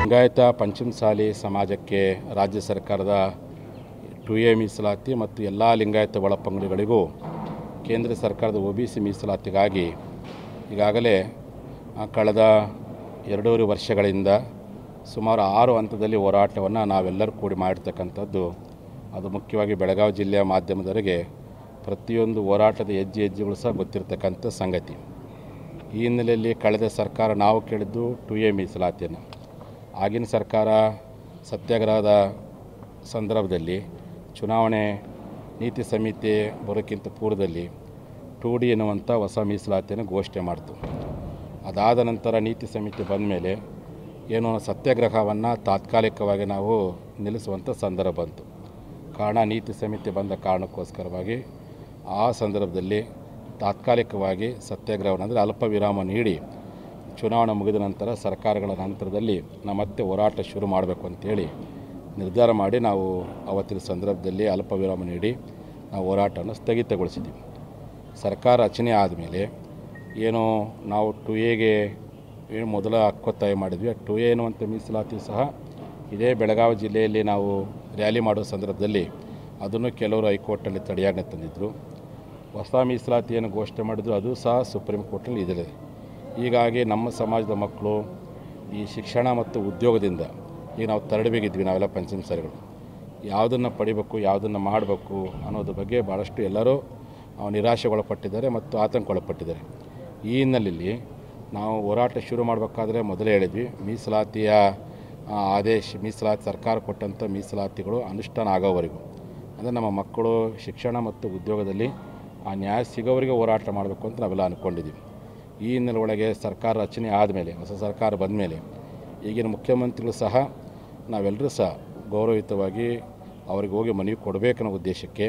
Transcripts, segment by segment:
ಲಿಂಗಾಯತ ಪಂಚಮಸಾಲಿ ಸಮಾಜಕ್ಕೆ ರಾಜ್ಯ ಸರ್ಕಾರದ ಟು ಎ ಮೀಸಲಾತಿ ಮತ್ತು ಎಲ್ಲ ಲಿಂಗಾಯತ ಒಳಪಂಗಡಿಗಳಿಗೂ ಕೇಂದ್ರ ಸರ್ಕಾರದ ಒ ಬಿ ಸಿ ಮೀಸಲಾತಿಗಾಗಿ ಈಗಾಗಲೇ ಆ, ಕಳೆದ ಎರಡೂವರೆ ವರ್ಷಗಳಿಂದ ಸುಮಾರು ಆರು ಹಂತದಲ್ಲಿ ಹೋರಾಟವನ್ನು ನಾವೆಲ್ಲರೂ ಕೂಡಿ ಮಾಡಿರ್ತಕ್ಕಂಥದ್ದು ಅದು ಮುಖ್ಯವಾಗಿ ಬೆಳಗಾವಿ ಜಿಲ್ಲೆಯ ಮಾಧ್ಯಮದವರಿಗೆ ಪ್ರತಿಯೊಂದು ಹೋರಾಟದ ಹೆಜ್ಜೆ ಹೆಜ್ಜೆಗಳು ಸಹ ಗೊತ್ತಿರತಕ್ಕಂಥ ಸಂಗತಿ ಈ ಹಿನ್ನೆಲೆಯಲ್ಲಿ ಕಳೆದ ಸರ್ಕಾರ ನಾವು ಕೇಳಿದ್ದು ಟು ಎ ಮೀಸಲಾತಿಯನ್ನು ಆಗಿನ ಸರ್ಕಾರ ಸತ್ಯಾಗ್ರಹದ ಸಂದರ್ಭದಲ್ಲಿ ಚುನಾವಣೆ ನೀತಿ ಸಂಹಿತೆ ಬರೋಕ್ಕಿಂತ ಪೂರ್ವದಲ್ಲಿ ಟು ಡಿ ಎನ್ನುವಂಥ ಹೊಸ ಮೀಸಲಾತಿಯನ್ನು ಘೋಷಣೆ ಮಾಡಿತು ಅದಾದ ನಂತರ ನೀತಿ ಸಂಹಿತೆ ಬಂದ ಮೇಲೆ ಏನು ಸತ್ಯಾಗ್ರಹವನ್ನು ತಾತ್ಕಾಲಿಕವಾಗಿ ನಾವು ನಿಲ್ಲಿಸುವಂಥ ಸಂದರ್ಭ ಬಂತು ಕಾರಣ ನೀತಿ ಸಂಹಿತೆ ಬಂದ ಕಾರಣಕ್ಕೋಸ್ಕರವಾಗಿ ಆ ಸಂದರ್ಭದಲ್ಲಿ ತಾತ್ಕಾಲಿಕವಾಗಿ ಸತ್ಯಾಗ್ರಹವನ್ನು ಅಂದರೆ ಅಲ್ಪ ವಿರಾಮ ನೀಡಿ ಚುನಾವಣೆ ಮುಗಿದ ನಂತರ ಸರ್ಕಾರಗಳ ನಂತರದಲ್ಲಿ ನಾವು ಮತ್ತೆ ಹೋರಾಟ ಶುರು ಮಾಡಬೇಕು ಅಂತೇಳಿ ನಿರ್ಧಾರ ಮಾಡಿ ನಾವು ಅವತ್ತಿನ ಸಂದರ್ಭದಲ್ಲಿ ಅಲ್ಪ ವಿರಾಮ ನೀಡಿ ನಾವು ಹೋರಾಟವನ್ನು ಸ್ಥಗಿತಗೊಳಿಸಿದ್ದೀವಿ ಸರ್ಕಾರ ರಚನೆ ಆದಮೇಲೆ ಏನು ನಾವು ಟು ಎಗೆ ಏನು ಮೊದಲ ಹಕ್ಕೊತ್ತಾಯ ಮಾಡಿದ್ವಿ ಟು ಎ ಎನ್ನುವಂಥ ಮೀಸಲಾತಿ ಸಹ ಇದೇ ಬೆಳಗಾವಿ ಜಿಲ್ಲೆಯಲ್ಲಿ ನಾವು ರ್ಯಾಲಿ ಮಾಡೋ ಸಂದರ್ಭದಲ್ಲಿ ಅದನ್ನು ಕೆಲವರು ಹೈಕೋರ್ಟಲ್ಲಿ ತಡೆಯಾಜ್ಞೆ ತಂದಿದ್ದರು ಹೊಸ ಮೀಸಲಾತಿಯನ್ನು ಘೋಷಣೆ ಮಾಡಿದ್ರು ಅದು ಸಹ ಸುಪ್ರೀಂ ಕೋರ್ಟಲ್ಲಿ ಇದೆ ಹೀಗಾಗಿ ನಮ್ಮ ಸಮಾಜದ ಮಕ್ಕಳು ಈ ಶಿಕ್ಷಣ ಮತ್ತು ಉದ್ಯೋಗದಿಂದ ಈಗ ನಾವು ತರಡಬೇಕಿದ್ವಿ ನಾವೆಲ್ಲ ಪಂಚಮಸಾರಿಗಳು ಯಾವುದನ್ನು ಪಡಿಬೇಕು ಯಾವುದನ್ನು ಮಾಡಬೇಕು ಅನ್ನೋದ್ರ ಬಗ್ಗೆ ಭಾಳಷ್ಟು ಎಲ್ಲರೂ ಆ, ನಿರಾಶೆಗೊಳಪಟ್ಟಿದ್ದಾರೆ ಮತ್ತು ಆತಂಕಗೊಳಪಟ್ಟಿದ್ದಾರೆ ಈ ಹಿನ್ನೆಲೆಯಲ್ಲಿ ನಾವು ಹೋರಾಟ ಶುರು ಮಾಡಬೇಕಾದ್ರೆ ಮೊದಲೇ ಹೇಳಿದ್ವಿ ಮೀಸಲಾತಿಯ ಆ, ಆದೇಶ ಮೀಸಲಾತಿ ಸರ್ಕಾರ ಕೊಟ್ಟಂಥ ಮೀಸಲಾತಿಗಳು ಅನುಷ್ಠಾನ ಆಗೋವರೆಗೂ ಅಂದರೆ ನಮ್ಮ ಮಕ್ಕಳು ಶಿಕ್ಷಣ ಮತ್ತು ಉದ್ಯೋಗದಲ್ಲಿ ಆ ನ್ಯಾಯ ಸಿಗೋವರೆಗೆ ಹೋರಾಟ ಮಾಡಬೇಕು ಅಂತ ನಾವೆಲ್ಲ ಅಂದ್ಕೊಂಡಿದ್ದೀವಿ ಈ ಹಿನ್ನೆಲೆ ಒಳಗೆ ಸರ್ಕಾರ ರಚನೆ ಆದಮೇಲೆ ಹೊಸ ಸರ್ಕಾರ ಬಂದ ಮೇಲೆ ಈಗಿನ ಮುಖ್ಯಮಂತ್ರಿಗಳು ಸಹ ನಾವೆಲ್ಲರೂ ಸಹ ಗೌರವಯುತವಾಗಿ ಅವ್ರಿಗೆ ಹೋಗಿ ಮನವಿ ಕೊಡಬೇಕನ್ನೋ ಉದ್ದೇಶಕ್ಕೆ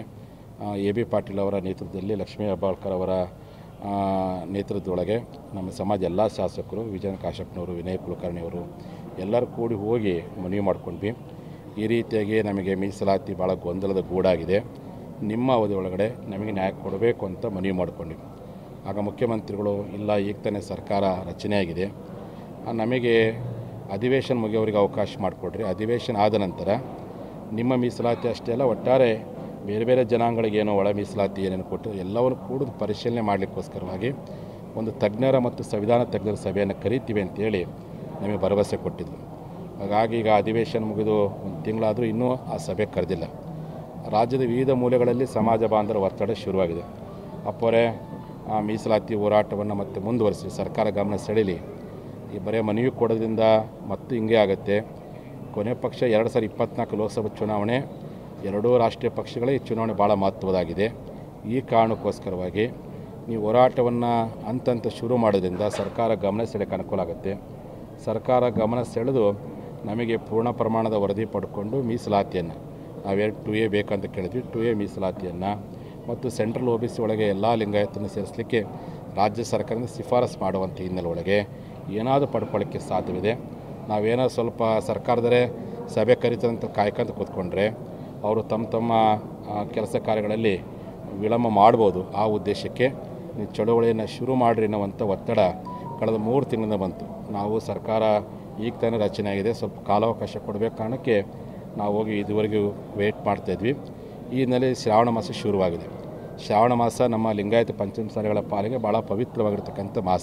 ಎ ಬಿ ಪಾಟೀಲ್ ಅವರ ನೇತೃತ್ವದಲ್ಲಿ ಲಕ್ಷ್ಮೀ ಹೆಬ್ಬಾಳ್ಕರ್ ಅವರ ಆ, ನೇತೃತ್ವದೊಳಗೆ ನಮ್ಮ ಸಮಾಜ ಎಲ್ಲ ಶಾಸಕರು ವಿಜಯನ್ ಕಾಶಪ್ಪನವರು ವಿನಯ್ ಕುಲಕರ್ಣಿ ಅವರು ಎಲ್ಲರೂ ಕೂಡಿ ಹೋಗಿ ಮನವಿ ಮಾಡ್ಕೊಂಡ್ವಿ ಈ ರೀತಿಯಾಗಿ ನಮಗೆ ಮೀಸಲಾತಿ ಭಾಳ ಗೊಂದಲದ ಗೂಡಾಗಿದೆ ನಿಮ್ಮ ಅವಧಿ ಒಳಗಡೆ ನಮಗೆ ನ್ಯಾಯ ಕೊಡಬೇಕು ಅಂತ ಮನವಿ ಮಾಡ್ಕೊಂಡ್ವಿ ಆಗ ಮುಖ್ಯಮಂತ್ರಿಗಳು ಇಲ್ಲ ಈಗ ತಾನೇ ಸರ್ಕಾರ ರಚನೆಯಾಗಿದೆ ಆ, ನಮಗೆ ಅಧಿವೇಶನ ಮುಗಿಯೋರಿಗೆ ಅವಕಾಶ ಮಾಡಿಕೊಡ್ರಿ ಅಧಿವೇಶನ ಆದ ನಂತರ ನಿಮ್ಮ ಮೀಸಲಾತಿ ಅಷ್ಟೇ ಅಲ್ಲ ಒಟ್ಟಾರೆ ಬೇರೆ ಬೇರೆ ಜನಾಂಗಗಳಿಗೆ ಏನೋ ಒಳ ಮೀಸಲಾತಿ ಏನೇನು ಕೊಟ್ಟು ಎಲ್ಲವನ್ನು ಕೂಡ ಪರಿಶೀಲನೆ ಮಾಡಲಿಕ್ಕೋಸ್ಕರವಾಗಿ ಒಂದು ತಜ್ಞರ ಮತ್ತು ಸಂವಿಧಾನ ತಜ್ಞರ ಸಭೆಯನ್ನು ಕರಿತೀವಿ ಅಂತೇಳಿ ನಮಗೆ ಭರವಸೆ ಕೊಟ್ಟಿದ್ದರು ಹಾಗಾಗಿ ಈಗ ಅಧಿವೇಶನ ಮುಗಿದು ಒಂದು ತಿಂಗಳಾದರೂ ಇನ್ನೂ ಆ ಸಭೆ ಕರೆದಿಲ್ಲ ರಾಜ್ಯದ ವಿವಿಧ ಮೂಲೆಗಳಲ್ಲಿ ಸಮಾಜ ಬಾಂಧವರ ಒತ್ತಡ ಶುರುವಾಗಿದೆ ಅಪ್ಪರೆ ಆ ಮೀಸಲಾತಿ ಹೋರಾಟವನ್ನು ಮತ್ತೆ ಮುಂದುವರಿಸಿ ಸರ್ಕಾರ ಗಮನ ಸೆಳೀಲಿ ಈ ಬರೀ ಮನವಿ ಕೊಡೋದ್ರಿಂದ ಮತ್ತು ಹಿಂಗೆ ಆಗುತ್ತೆ ಕೊನೆ ಪಕ್ಷ ಎರಡು ಸಾವಿರದ ಇಪ್ಪತ್ನಾಲ್ಕು ಲೋಕಸಭಾ ಚುನಾವಣೆ ಎರಡೂ ರಾಷ್ಟ್ರೀಯ ಪಕ್ಷಗಳೇ ಈ ಚುನಾವಣೆ ಭಾಳ ಮಹತ್ವದಾಗಿದೆ ಈ ಕಾರಣಕ್ಕೋಸ್ಕರವಾಗಿ ನೀವು ಹೋರಾಟವನ್ನು ಹಂತ ಶುರು ಮಾಡೋದ್ರಿಂದ ಸರ್ಕಾರ ಗಮನ ಸೆಳೆಯೋಕ್ಕೆ ಅನುಕೂಲ ಆಗುತ್ತೆ ಸರ್ಕಾರ ಗಮನ ಸೆಳೆದು ನಮಗೆ ಪೂರ್ಣ ಪ್ರಮಾಣದ ವರದಿ ಪಡ್ಕೊಂಡು ಮೀಸಲಾತಿಯನ್ನು ನಾವೇನು ಟು ಎ ಬೇಕಂತ ಕೇಳಿದ್ವಿ ಟು ಎ ಮೀಸಲಾತಿಯನ್ನು ಮತ್ತು ಸೆಂಟ್ರಲ್ ಒ ಬಿ ಸಿ ಒಳಗೆ ಎಲ್ಲ ಲಿಂಗಾಯತನ್ನು ಸೇರಿಸಲಿಕ್ಕೆ ರಾಜ್ಯ ಸರ್ಕಾರದಿಂದ ಶಿಫಾರಸು ಮಾಡುವಂಥ ಹಿನ್ನೆಲೆ ಒಳಗೆ ಏನಾದರೂ ಪಡ್ಕೊಳ್ಳೋಕ್ಕೆ ಸಾಧ್ಯವಿದೆ ನಾವೇನೋ ಸ್ವಲ್ಪ ಸರ್ಕಾರದರೇ ಸಭೆ ಕರೀತದಂತ ಕಾಯ್ಕೊಂತ ಕೂತ್ಕೊಂಡ್ರೆ ಅವರು ತಮ್ಮ ತಮ್ಮ ಆ, ಕೆಲಸ ಕಾರ್ಯಗಳಲ್ಲಿ ವಿಳಂಬ ಮಾಡ್ಬೋದು ಆ ಉದ್ದೇಶಕ್ಕೆ ನೀವು ಚಳುವಳಿಯನ್ನು ಶುರು ಮಾಡಿರಿ ಅನ್ನುವಂಥ ಒತ್ತಡ ಕಳೆದ ಮೂರು ತಿಂಗಳಿಂದ ಬಂತು ನಾವು ಸರ್ಕಾರ ಈಗ ತಾನೇ ರಚನೆ ಆಗಿದೆ ಸ್ವಲ್ಪ ಕಾಲಾವಕಾಶ ಕೊಡಬೇಕು ಕಾರಣಕ್ಕೆ ನಾವು ಹೋಗಿ ಇದುವರೆಗೂ ವೆಯ್ಟ್ ಮಾಡ್ತಾಯಿದ್ವಿ ಈ ಹಿನ್ನೆಲೆ ಶ್ರಾವಣ ಮಾಸ ಶುರುವಾಗಿದೆ ಶ್ರಾವಣ ಮಾಸ ನಮ್ಮ ಲಿಂಗಾಯತ ಪಂಚಮಸಾಲಿಗಳ ಪಾಲಿಗೆ ಭಾಳ ಪವಿತ್ರವಾಗಿರ್ತಕ್ಕಂಥ ಮಾಸ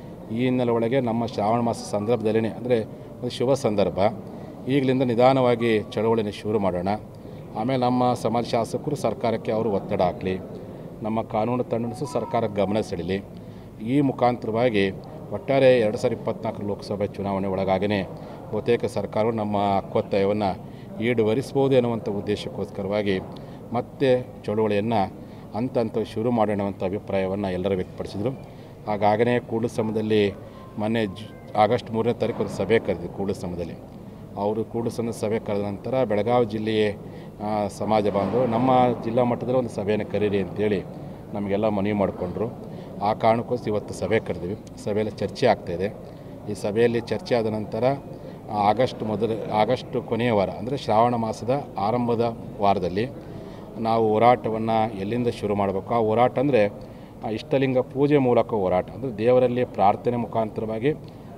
ಈ ಹಿನ್ನೆಲೆ ಒಳಗೆ ನಮ್ಮ ಶ್ರಾವಣ ಮಾಸ ಸಂದರ್ಭದಲ್ಲೇ ಅಂದರೆ ಒಂದು ಶುಭ ಸಂದರ್ಭ ಈಗಲಿಂದ ನಿಧಾನವಾಗಿ ಚಳವಳಿನ ಶುರು ಮಾಡೋಣ ಆಮೇಲೆ ನಮ್ಮ ಸಮಾಜ ಶಾಸಕರು ಸರ್ಕಾರಕ್ಕೆ ಅವರು ಒತ್ತಡ ಹಾಕಲಿ ನಮ್ಮ ಕಾನೂನು ತಂಡ ಸಹ ಸರ್ಕಾರ ಗಮನ ಸೆಳೀಲಿ ಈ ಮುಖಾಂತರವಾಗಿ ಒಟ್ಟಾರೆ ಎರಡು ಸಾವಿರದ ಇಪ್ಪತ್ನಾಲ್ಕು ಲೋಕಸಭೆ ಚುನಾವಣೆ ಒಳಗಾಗೇ ಬಹುತೇಕ ಸರ್ಕಾರವು ನಮ್ಮ ಹಕ್ಕೊತ್ತಾಯವನ್ನು ಈಡೇರಿಸ್ಬೋದು ಎನ್ನುವಂಥ ಉದ್ದೇಶಕ್ಕೋಸ್ಕರವಾಗಿ ಮತ್ತೆ ಚಳುವಳಿಯನ್ನು ಹಂತ ಹಂತ ಶುರು ಮಾಡೋಣ ಅಂತ ಅಭಿಪ್ರಾಯವನ್ನು ಎಲ್ಲರೂ ವ್ಯಕ್ತಪಡಿಸಿದರು ಹಾಗಾಗನೇ ಕೂಡಲ ಸಮಯದಲ್ಲಿ ಮೊನ್ನೆ ಜ್ ಆಗಸ್ಟ್ ಮೂರನೇ ತಾರೀಕು ಒಂದು ಸಭೆ ಕರೆದಿದ್ದು ಕೂಡಲ ಸಮಯದಲ್ಲಿ ಅವರು ಕೂಡಲ ಸಮಯ ಸಭೆ ಕರೆದ ನಂತರ ಬೆಳಗಾವಿ ಜಿಲ್ಲೆಯ ಆ, ಸಮಾಜ ಬಾಂಧವರು ನಮ್ಮ ಜಿಲ್ಲಾ ಮಟ್ಟದಲ್ಲಿ ಒಂದು ಸಭೆಯನ್ನು ಕರೀರಿ ಅಂತೇಳಿ ನಮಗೆಲ್ಲ ಮನವಿ ಮಾಡಿಕೊಂಡ್ರು ಆ ಕಾರಣಕ್ಕೋಸ್ಕರ ಇವತ್ತು ಸಭೆ ಕರೆದಿವಿ ಸಭೆಯಲ್ಲಿ ಚರ್ಚೆ ಆಗ್ತಾಯಿದೆ ಈ ಸಭೆಯಲ್ಲಿ ಚರ್ಚೆ ಆದ ನಂತರ ಆ, ಆಗಸ್ಟ್ ಮೊದಲ ಆಗಸ್ಟ್ ಕೊನೆಯ ವಾರ ಅಂದರೆ ಶ್ರಾವಣ ಮಾಸದ ಆರಂಭದ ವಾರದಲ್ಲಿ ನಾವು ಹೋರಾಟವನ್ನು ಎಲ್ಲಿಂದ ಶುರು ಮಾಡಬೇಕು ಆ ಹೋರಾಟ ಅಂದರೆ ಇಷ್ಟಲಿಂಗ ಪೂಜೆ ಮೂಲಕ ಹೋರಾಟ ಅಂದರೆ ದೇವರಲ್ಲಿ ಪ್ರಾರ್ಥನೆ ಮುಖಾಂತರವಾಗಿ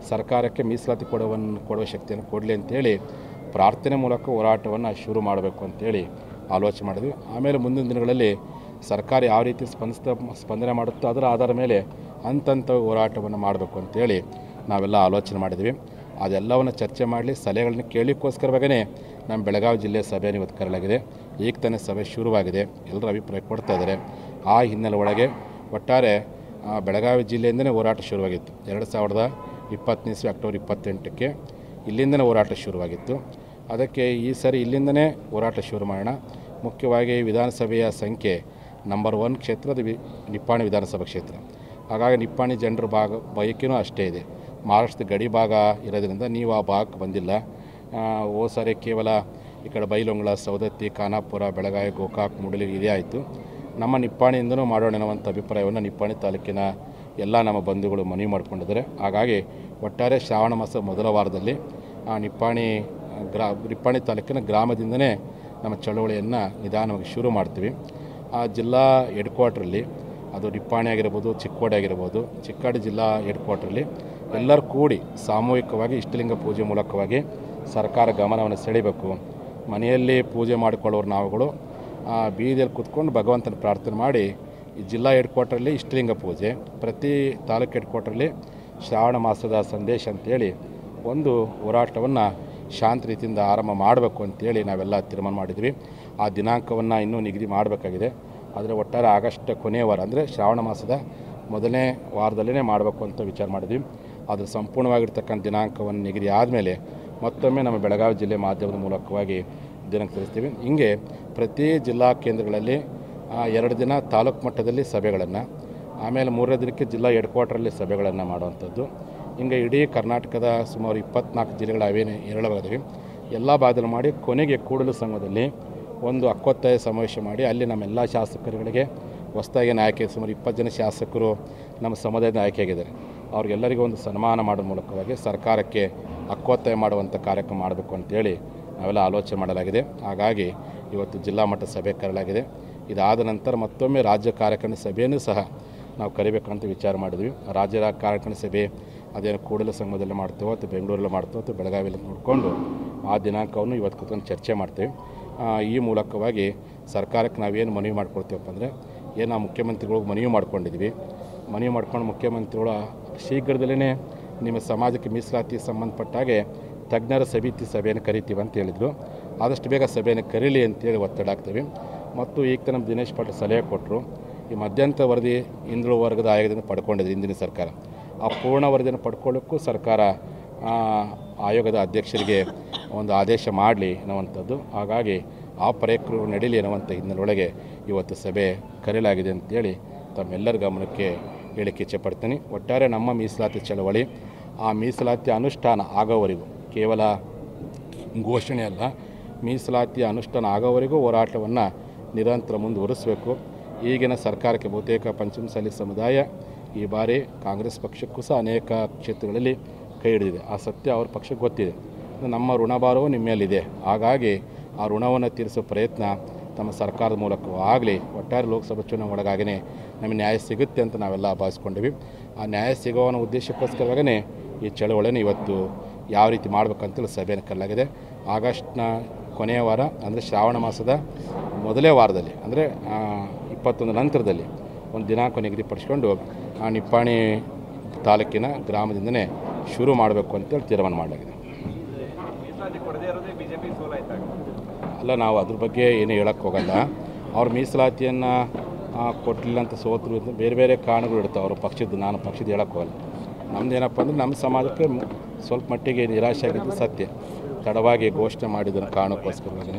ಸರ್ಕಾರಕ್ಕೆ ಮೀಸಲಾತಿ ಕೊಡುವನ್ನು ಕೊಡುವ ಶಕ್ತಿಯನ್ನು ಕೊಡಲಿ ಅಂತೇಳಿ ಪ್ರಾರ್ಥನೆ ಮೂಲಕ ಹೋರಾಟವನ್ನು ಶುರು ಮಾಡಬೇಕು ಅಂತೇಳಿ ಆಲೋಚನೆ ಮಾಡಿದ್ವಿ ಆಮೇಲೆ ಮುಂದಿನ ದಿನಗಳಲ್ಲಿ ಸರ್ಕಾರ ಯಾವ ರೀತಿ ಸ್ಪಂದಿಸ್ತಾ ಸ್ಪಂದನೆ ಮಾಡುತ್ತೋ ಅದರ ಆಧಾರದ ಮೇಲೆ ಹಂತಂತ ಹೋರಾಟವನ್ನು ಮಾಡಬೇಕು ಅಂತೇಳಿ ನಾವೆಲ್ಲ ಆಲೋಚನೆ ಮಾಡಿದ್ವಿ ಅದೆಲ್ಲವನ್ನು ಚರ್ಚೆ ಮಾಡಲಿ ಸಲಹೆಗಳನ್ನ ಕೇಳಲಿಕ್ಕೋಸ್ಕರವಾಗೇ ನಮ್ಮ ಬೆಳಗಾವಿ ಜಿಲ್ಲೆಯ ಸಭೆಯನ್ನು ಇವತ್ತು ಕರೆಯಲಾಗಿದೆ ಈಗ ತಾನೇ ಸಭೆ ಶುರುವಾಗಿದೆ ಎಲ್ಲರ ಅಭಿಪ್ರಾಯ ಕೊಡ್ತಾ ಇದ್ದಾರೆ ಆ ಹಿನ್ನೆಲೆ ಒಳಗೆ ಒಟ್ಟಾರೆ ಆ, ಬೆಳಗಾವಿ ಜಿಲ್ಲೆಯಿಂದನೇ ಹೋರಾಟ ಶುರುವಾಗಿತ್ತು ಎರಡು ಸಾವಿರದ ಇಪ್ಪತ್ತನೇ ಇಸ್ವಿ ಅಕ್ಟೋಬರ್ ಇಪ್ಪತ್ತೆಂಟಕ್ಕೆ ಇಲ್ಲಿಂದನೇ ಹೋರಾಟ ಶುರುವಾಗಿತ್ತು ಅದಕ್ಕೆ ಈ ಸರಿ ಇಲ್ಲಿಂದನೇ ಹೋರಾಟ ಶುರು ಮಾಡೋಣ ಮುಖ್ಯವಾಗಿ ವಿಧಾನಸಭೆಯ ಸಂಖ್ಯೆ ನಂಬರ್ ಒನ್ ಕ್ಷೇತ್ರದ ವಿ ನಿಪ್ಪಾಣಿ ವಿಧಾನಸಭಾ ಕ್ಷೇತ್ರ ಹಾಗಾಗಿ ನಿಪ್ಪಾಣಿ ಜನರ ಭಾಗ ಬಯಕೆಯೂ ಅಷ್ಟೇ ಇದೆ ಮಹಾರಾಷ್ಟ್ರದ ಗಡಿ ಭಾಗ ಇರೋದ್ರಿಂದ ನೀವು ಆ ಭಾಗಕ್ಕೆ ಬಂದಿಲ್ಲ ಆ, ಹೋದ ಸಾರಿ ಕೇವಲ ಈ ಕಡೆ ಬೈಲೊಂಗಲ ಸೌದತ್ತಿ ಖಾನಾಪುರ ಬೆಳಗಾವಿ ಗೋಕಾಕ್ ಮುಡಲಿ ಇದೇ ಆಯಿತು ನಮ್ಮ ನಿಪ್ಪಾಣಿಯಿಂದನೂ ಮಾಡೋಣ ಅನ್ನುವಂಥ ಅಭಿಪ್ರಾಯವನ್ನು ನಿಪ್ಪಾಣಿ ತಾಲೂಕಿನ ಎಲ್ಲ ನಮ್ಮ ಬಂಧುಗಳು ಮನವಿ ಮಾಡಿಕೊಂಡಿದ್ದಾರೆ ಹಾಗಾಗಿ ಒಟ್ಟಾರೆ ಶ್ರಾವಣ ಮಾಸ ಮೊದಲ ವಾರದಲ್ಲಿ ಆ ನಿಪ್ಪಾಣಿ ಗ್ರಾ ನಿಪ್ಪಾಣಿ ತಾಲೂಕಿನ ಗ್ರಾಮದಿಂದನೇ ನಮ್ಮ ಚಳವಳಿಯನ್ನು ನಿಧಾನವಾಗಿ ಶುರು ಮಾಡ್ತೀವಿ ಆ ಜಿಲ್ಲಾ ಹೆಡ್ ಕ್ವಾರ್ಟ್ರಲ್ಲಿ ಅದು ನಿಪ್ಪಾಣಿ ಆಗಿರ್ಬೋದು ಚಿಕ್ಕೋಡಿ ಆಗಿರ್ಬೋದು ಚಿಕ್ಕೋಡಿ ಜಿಲ್ಲಾ ಹೆಡ್ ಕ್ವಾರ್ಟ್ರಲ್ಲಿ ಎಲ್ಲರೂ ಕೂಡಿ ಸಾಮೂಹಿಕವಾಗಿ ಇಷ್ಟಲಿಂಗ ಪೂಜೆ ಮೂಲಕವಾಗಿ ಸರ್ಕಾರ ಗಮನವನ್ನು ಸೆಳೀಬೇಕು ಮನೆಯಲ್ಲಿ ಪೂಜೆ ಮಾಡಿಕೊಳ್ಳೋರು ನಾವುಗಳು ಆ ಬೀದಿಯಲ್ಲಿ ಕೂತ್ಕೊಂಡು ಭಗವಂತನ ಪ್ರಾರ್ಥನೆ ಮಾಡಿ ಈ ಜಿಲ್ಲಾ ಹೆಡ್ ಕ್ವಾರ್ಟ್ರಲ್ಲಿ ಇಷ್ಟಲಿಂಗ ಪೂಜೆ ಪ್ರತಿ ತಾಲೂಕು ಹೆಡ್ ಕ್ವಾರ್ಟ್ರಲ್ಲಿ ಶ್ರಾವಣ ಮಾಸದ ಸಂದೇಶ ಅಂತೇಳಿ ಒಂದು ಹೋರಾಟವನ್ನು ಶಾಂತ ರೀತಿಯಿಂದ ಆರಂಭ ಮಾಡಬೇಕು ಅಂತೇಳಿ ನಾವೆಲ್ಲ ತೀರ್ಮಾನ ಮಾಡಿದ್ವಿ ಆ ದಿನಾಂಕವನ್ನು ಇನ್ನೂ ನಿಗದಿ ಮಾಡಬೇಕಾಗಿದೆ ಆದರೆ ಒಟ್ಟಾರೆ ಆಗಸ್ಟ್ ಕೊನೆಯ ವಾರ ಅಂದರೆ ಶ್ರಾವಣ ಮಾಸದ ಮೊದಲನೇ ವಾರದಲ್ಲೇ ಮಾಡಬೇಕು ಅಂತ ವಿಚಾರ ಮಾಡಿದ್ವಿ ಅದು ಸಂಪೂರ್ಣವಾಗಿರ್ತಕ್ಕಂಥ ದಿನಾಂಕವನ್ನು ನಿಗದಿ ಆದಮೇಲೆ ಮತ್ತೊಮ್ಮೆ ನಮ್ಮ ಬೆಳಗಾವಿ ಜಿಲ್ಲೆ ಮಾಧ್ಯಮದ ಮೂಲಕವಾಗಿ ದಿನಾಂಕ ತಿಳಿಸ್ತೀವಿ ಹಿಂಗೆ ಪ್ರತಿ ಜಿಲ್ಲಾ ಕೇಂದ್ರಗಳಲ್ಲಿ ಆ, ಎರಡು ದಿನ ತಾಲೂಕು ಮಟ್ಟದಲ್ಲಿ ಸಭೆಗಳನ್ನು ಆಮೇಲೆ ಮೂರನೇ ದಿನಕ್ಕೆ ಜಿಲ್ಲಾ ಹೆಡ್ ಕ್ವಾರ್ಟ್ರಲ್ಲಿ ಸಭೆಗಳನ್ನು ಮಾಡುವಂಥದ್ದು ಹಿಂಗೆ ಇಡೀ ಕರ್ನಾಟಕದ ಸುಮಾರು ಇಪ್ಪತ್ನಾಲ್ಕು ಜಿಲ್ಲೆಗಳ ಅವೇನು ಏರಳವಾದವಿ ಎಲ್ಲ ಭಾಗದಲ್ಲಿ ಮಾಡಿ ಕೊನೆಗೆ ಕೂಡಲು ಸಂಘದಲ್ಲಿ ಒಂದು ಹಕ್ಕೊತ್ತಾಯ ಸಮಾವೇಶ ಮಾಡಿ ಅಲ್ಲಿ ನಮ್ಮೆಲ್ಲ ಶಾಸಕರುಗಳಿಗೆ ಹೊಸದಾಗಿ ಆಯ್ಕೆ ಸುಮಾರು ಇಪ್ಪತ್ತು ಜನ ಶಾಸಕರು ನಮ್ಮ ಸಮುದಾಯದ ಆಯ್ಕೆಯಾಗಿದ್ದಾರೆ ಅವ್ರಿಗೆಲ್ಲರಿಗೂ ಒಂದು ಸನ್ಮಾನ ಮಾಡೋ ಮೂಲಕವಾಗಿ ಸರ್ಕಾರಕ್ಕೆ ಹಕ್ಕೊತ್ತಾಯ ಮಾಡುವಂಥ ಕಾರ್ಯಕ್ರಮ ಮಾಡಬೇಕು ಅಂತೇಳಿ ನಾವೆಲ್ಲ ಆಲೋಚನೆ ಮಾಡಲಾಗಿದೆ ಹಾಗಾಗಿ ಇವತ್ತು ಜಿಲ್ಲಾ ಮಟ್ಟ ಸಭೆ ಕರೆಯಲಾಗಿದೆ ಇದಾದ ನಂತರ ಮತ್ತೊಮ್ಮೆ ರಾಜ್ಯ ಕಾರ್ಯಕಾರಿಣಿ ಸಭೆಯೂ ಸಹ ನಾವು ಕರಿಬೇಕಂತ ವಿಚಾರ ಮಾಡಿದ್ವಿ ಆ ರಾಜ್ಯ ರಾ- ಕಾರ್ಯಕಾರಿಣಿ ಸಭೆ ಅದೇನು ಕೂಡಲ ಸಂಘದಲ್ಲಿ ಮಾಡ್ತೇವೋ ಅಥವಾ ಬೆಂಗಳೂರಲ್ಲಿ ಮಾಡ್ತೇವೋ ಅಥವಾ ಬೆಳಗಾವಿಯಲ್ಲಿ ನೋಡಿಕೊಂಡು ಆ ದಿನಾಂಕವನ್ನು ಇವತ್ತು ಕೂತ್ಕೊಂಡು ಚರ್ಚೆ ಮಾಡ್ತೇವೆ ಆ, ಈ ಮೂಲಕವಾಗಿ ಸರ್ಕಾರಕ್ಕೆ ನಾವೇನು ಮನವಿ ಮಾಡ್ಕೊಳ್ತೀವಪ್ಪ ಅಂದರೆ ಏನು ನಾವು ಮುಖ್ಯಮಂತ್ರಿಗಳಿಗೆ ಮನವಿ ಮಾಡ್ಕೊಂಡಿದ್ವಿ ಮನವಿ ಮಾಡ್ಕೊಂಡು ಮುಖ್ಯಮಂತ್ರಿಗಳು ಶೀಘ್ರದಲ್ಲೇ ನಿಮ್ಮ ಸಮಾಜಕ್ಕೆ ಮೀಸಲಾತಿ ಸಂಬಂಧಪಟ್ಟ ಹಾಗೆ ತಜ್ಞರ ಸಮಿತಿ ಸಭೆಯನ್ನು ಕರಿತೀವಿ ಅಂತ ಹೇಳಿದರು ಆದಷ್ಟು ಬೇಗ ಸಭೆಯನ್ನು ಕರೀಲಿ ಅಂತೇಳಿ ಒತ್ತಡ ಹಾಕ್ತೀವಿ ಮತ್ತು ಈಗ ನಮ್ಮ ದಿನೇಶ್ ಪಾಟೀಲ್ ಸಲಹೆ ಕೊಟ್ಟರು ಈ ಮಧ್ಯಂತರ ವರದಿ ಹಿಂದುಳಿದ ವರ್ಗದ ಆಯೋಗದಿಂದ ಪಡ್ಕೊಂಡಿದೆ ಹಿಂದಿನ ಸರ್ಕಾರ ಆ ಪೂರ್ಣ ವರದಿಯನ್ನು ಪಡ್ಕೊಳ್ಳೋಕ್ಕೂ ಸರ್ಕಾರ ಆ, ಆಯೋಗದ ಅಧ್ಯಕ್ಷರಿಗೆ ಒಂದು ಆದೇಶ ಮಾಡಲಿ ಅನ್ನುವಂಥದ್ದು ಹಾಗಾಗಿ ಆ ಪ್ರಯಕ್ರಿಯೆ ನಡೀಲಿ ಅನ್ನುವಂಥ ಹಿನ್ನೆಲೆಯೊಳಗೆ ಇವತ್ತು ಸಭೆ ಕರೆಯಲಾಗಿದೆ ಅಂತೇಳಿ ತಮ್ಮೆಲ್ಲರ ಗಮನಕ್ಕೆ ಹೇಳಿಕೆ ಇಚ್ಛೆಪಡ್ತೀನಿ ಒಟ್ಟಾರೆ ನಮ್ಮ ಮೀಸಲಾತಿ ಚಳವಳಿ ಆ ಮೀಸಲಾತಿ ಅನುಷ್ಠಾನ ಆಗೋವರೆಗೂ ಕೇವಲ ಘೋಷಣೆ ಅಲ್ಲ ಮೀಸಲಾತಿಯ ಅನುಷ್ಠಾನ ಆಗೋವರೆಗೂ ಹೋರಾಟವನ್ನು ನಿರಂತರ ಮುಂದುವರಿಸಬೇಕು ಈಗಿನ ಸರ್ಕಾರಕ್ಕೆ ಬಹುತೇಕ ಪಂಚಮಸಾಲಿ ಸಮುದಾಯ ಈ ಬಾರಿ ಕಾಂಗ್ರೆಸ್ ಪಕ್ಷಕ್ಕೂ ಸಹ ಅನೇಕ ಕ್ಷೇತ್ರಗಳಲ್ಲಿ ಕೈ ಹಿಡಿದಿದೆ ಆ ಸತ್ಯ ಅವ್ರ ಪಕ್ಷಕ್ಕೆ ಗೊತ್ತಿದೆ ನಮ್ಮ ಋಣಭಾರವು ನಿಮ್ಮ ಮೇಲಿದೆ ಹಾಗಾಗಿ ಆ ಋಣವನ್ನು ತೀರಿಸೋ ಪ್ರಯತ್ನ ತಮ್ಮ ಸರ್ಕಾರದ ಮೂಲಕ ಆಗಲಿ ಒಟ್ಟಾರೆ ಲೋಕಸಭಾ ಚುನಾವಣೆ ಒಳಗಾಗಿಯೇ ನಮಗೆ ನ್ಯಾಯ ಸಿಗುತ್ತೆ ಅಂತ ನಾವೆಲ್ಲ ಭಾವಿಸ್ಕೊಂಡಿವಿ ಆ ನ್ಯಾಯ ಸಿಗೋ ಅನ್ನೋ ಉದ್ದೇಶಕ್ಕೋಸ್ಕರವಾಗೇ ಈ ಚಳವಳಿಯನ್ನು ಇವತ್ತು ಯಾವ ರೀತಿ ಮಾಡ್ಬೇಕಂತೇಳಿ ಸಭೆಯನ್ನು ಕರೆಯಲಾಗಿದೆ ಆಗಸ್ಟ್ನ ಕೊನೆಯ ವಾರ ಅಂದರೆ ಶ್ರಾವಣ ಮಾಸದ ಮೊದಲೇ ವಾರದಲ್ಲಿ ಅಂದರೆ ಇಪ್ಪತ್ತೊಂದು ನಂತರದಲ್ಲಿ ಒಂದು ದಿನಾಂಕ ನಿಗದಿಪಡಿಸ್ಕೊಂಡು ಆ ನಿಪ್ಪಾಣಿ ತಾಲೂಕಿನ ಗ್ರಾಮದಿಂದನೇ ಶುರು ಮಾಡಬೇಕು ಅಂತೇಳಿ ತೀರ್ಮಾನ ಮಾಡಲಾಗಿದೆ ಮೀಸಲಾತಿ ಕೊಡದೇ ಇರೋದೇ ಬಿಜೆಪಿ ಸೋಲಾಯ್ತಾಗ ಅಲ್ಲ ನಾವು ಅದ್ರ ಬಗ್ಗೆ ಏನು ಹೇಳಕ್ಕೆ ಹೋಗಲ್ಲ ಅವ್ರ ಮೀಸಲಾತಿಯನ್ನು ಕೊಟ್ಟಲಿಲ್ಲ ಅಂತ ಸೋತರು ಅಂತ ಬೇರೆ ಬೇರೆ ಕಾರಣಗಳು ಇರ್ತಾವೆ ಅವ್ರ ಪಕ್ಷದ ನಾನು ಪಕ್ಷದ ಹೇಳಕ್ಕೆ ಹೋಗಲ್ಲ ನಮ್ದು ಏನಪ್ಪ ಅಂದರೆ ನಮ್ಮ ಸಮಾಜಕ್ಕೆ ಮ್- ಸ್ವಲ್ಪ ಮಟ್ಟಿಗೆ ನಿರಾಶೆ ಆಗಿದ್ದು ಸತ್ಯ ತಡವಾಗಿ ಘೋಷಣೆ ಮಾಡಿದ ಕಾರಣಕ್ಕೋಸ್ಕರವಾಗಿ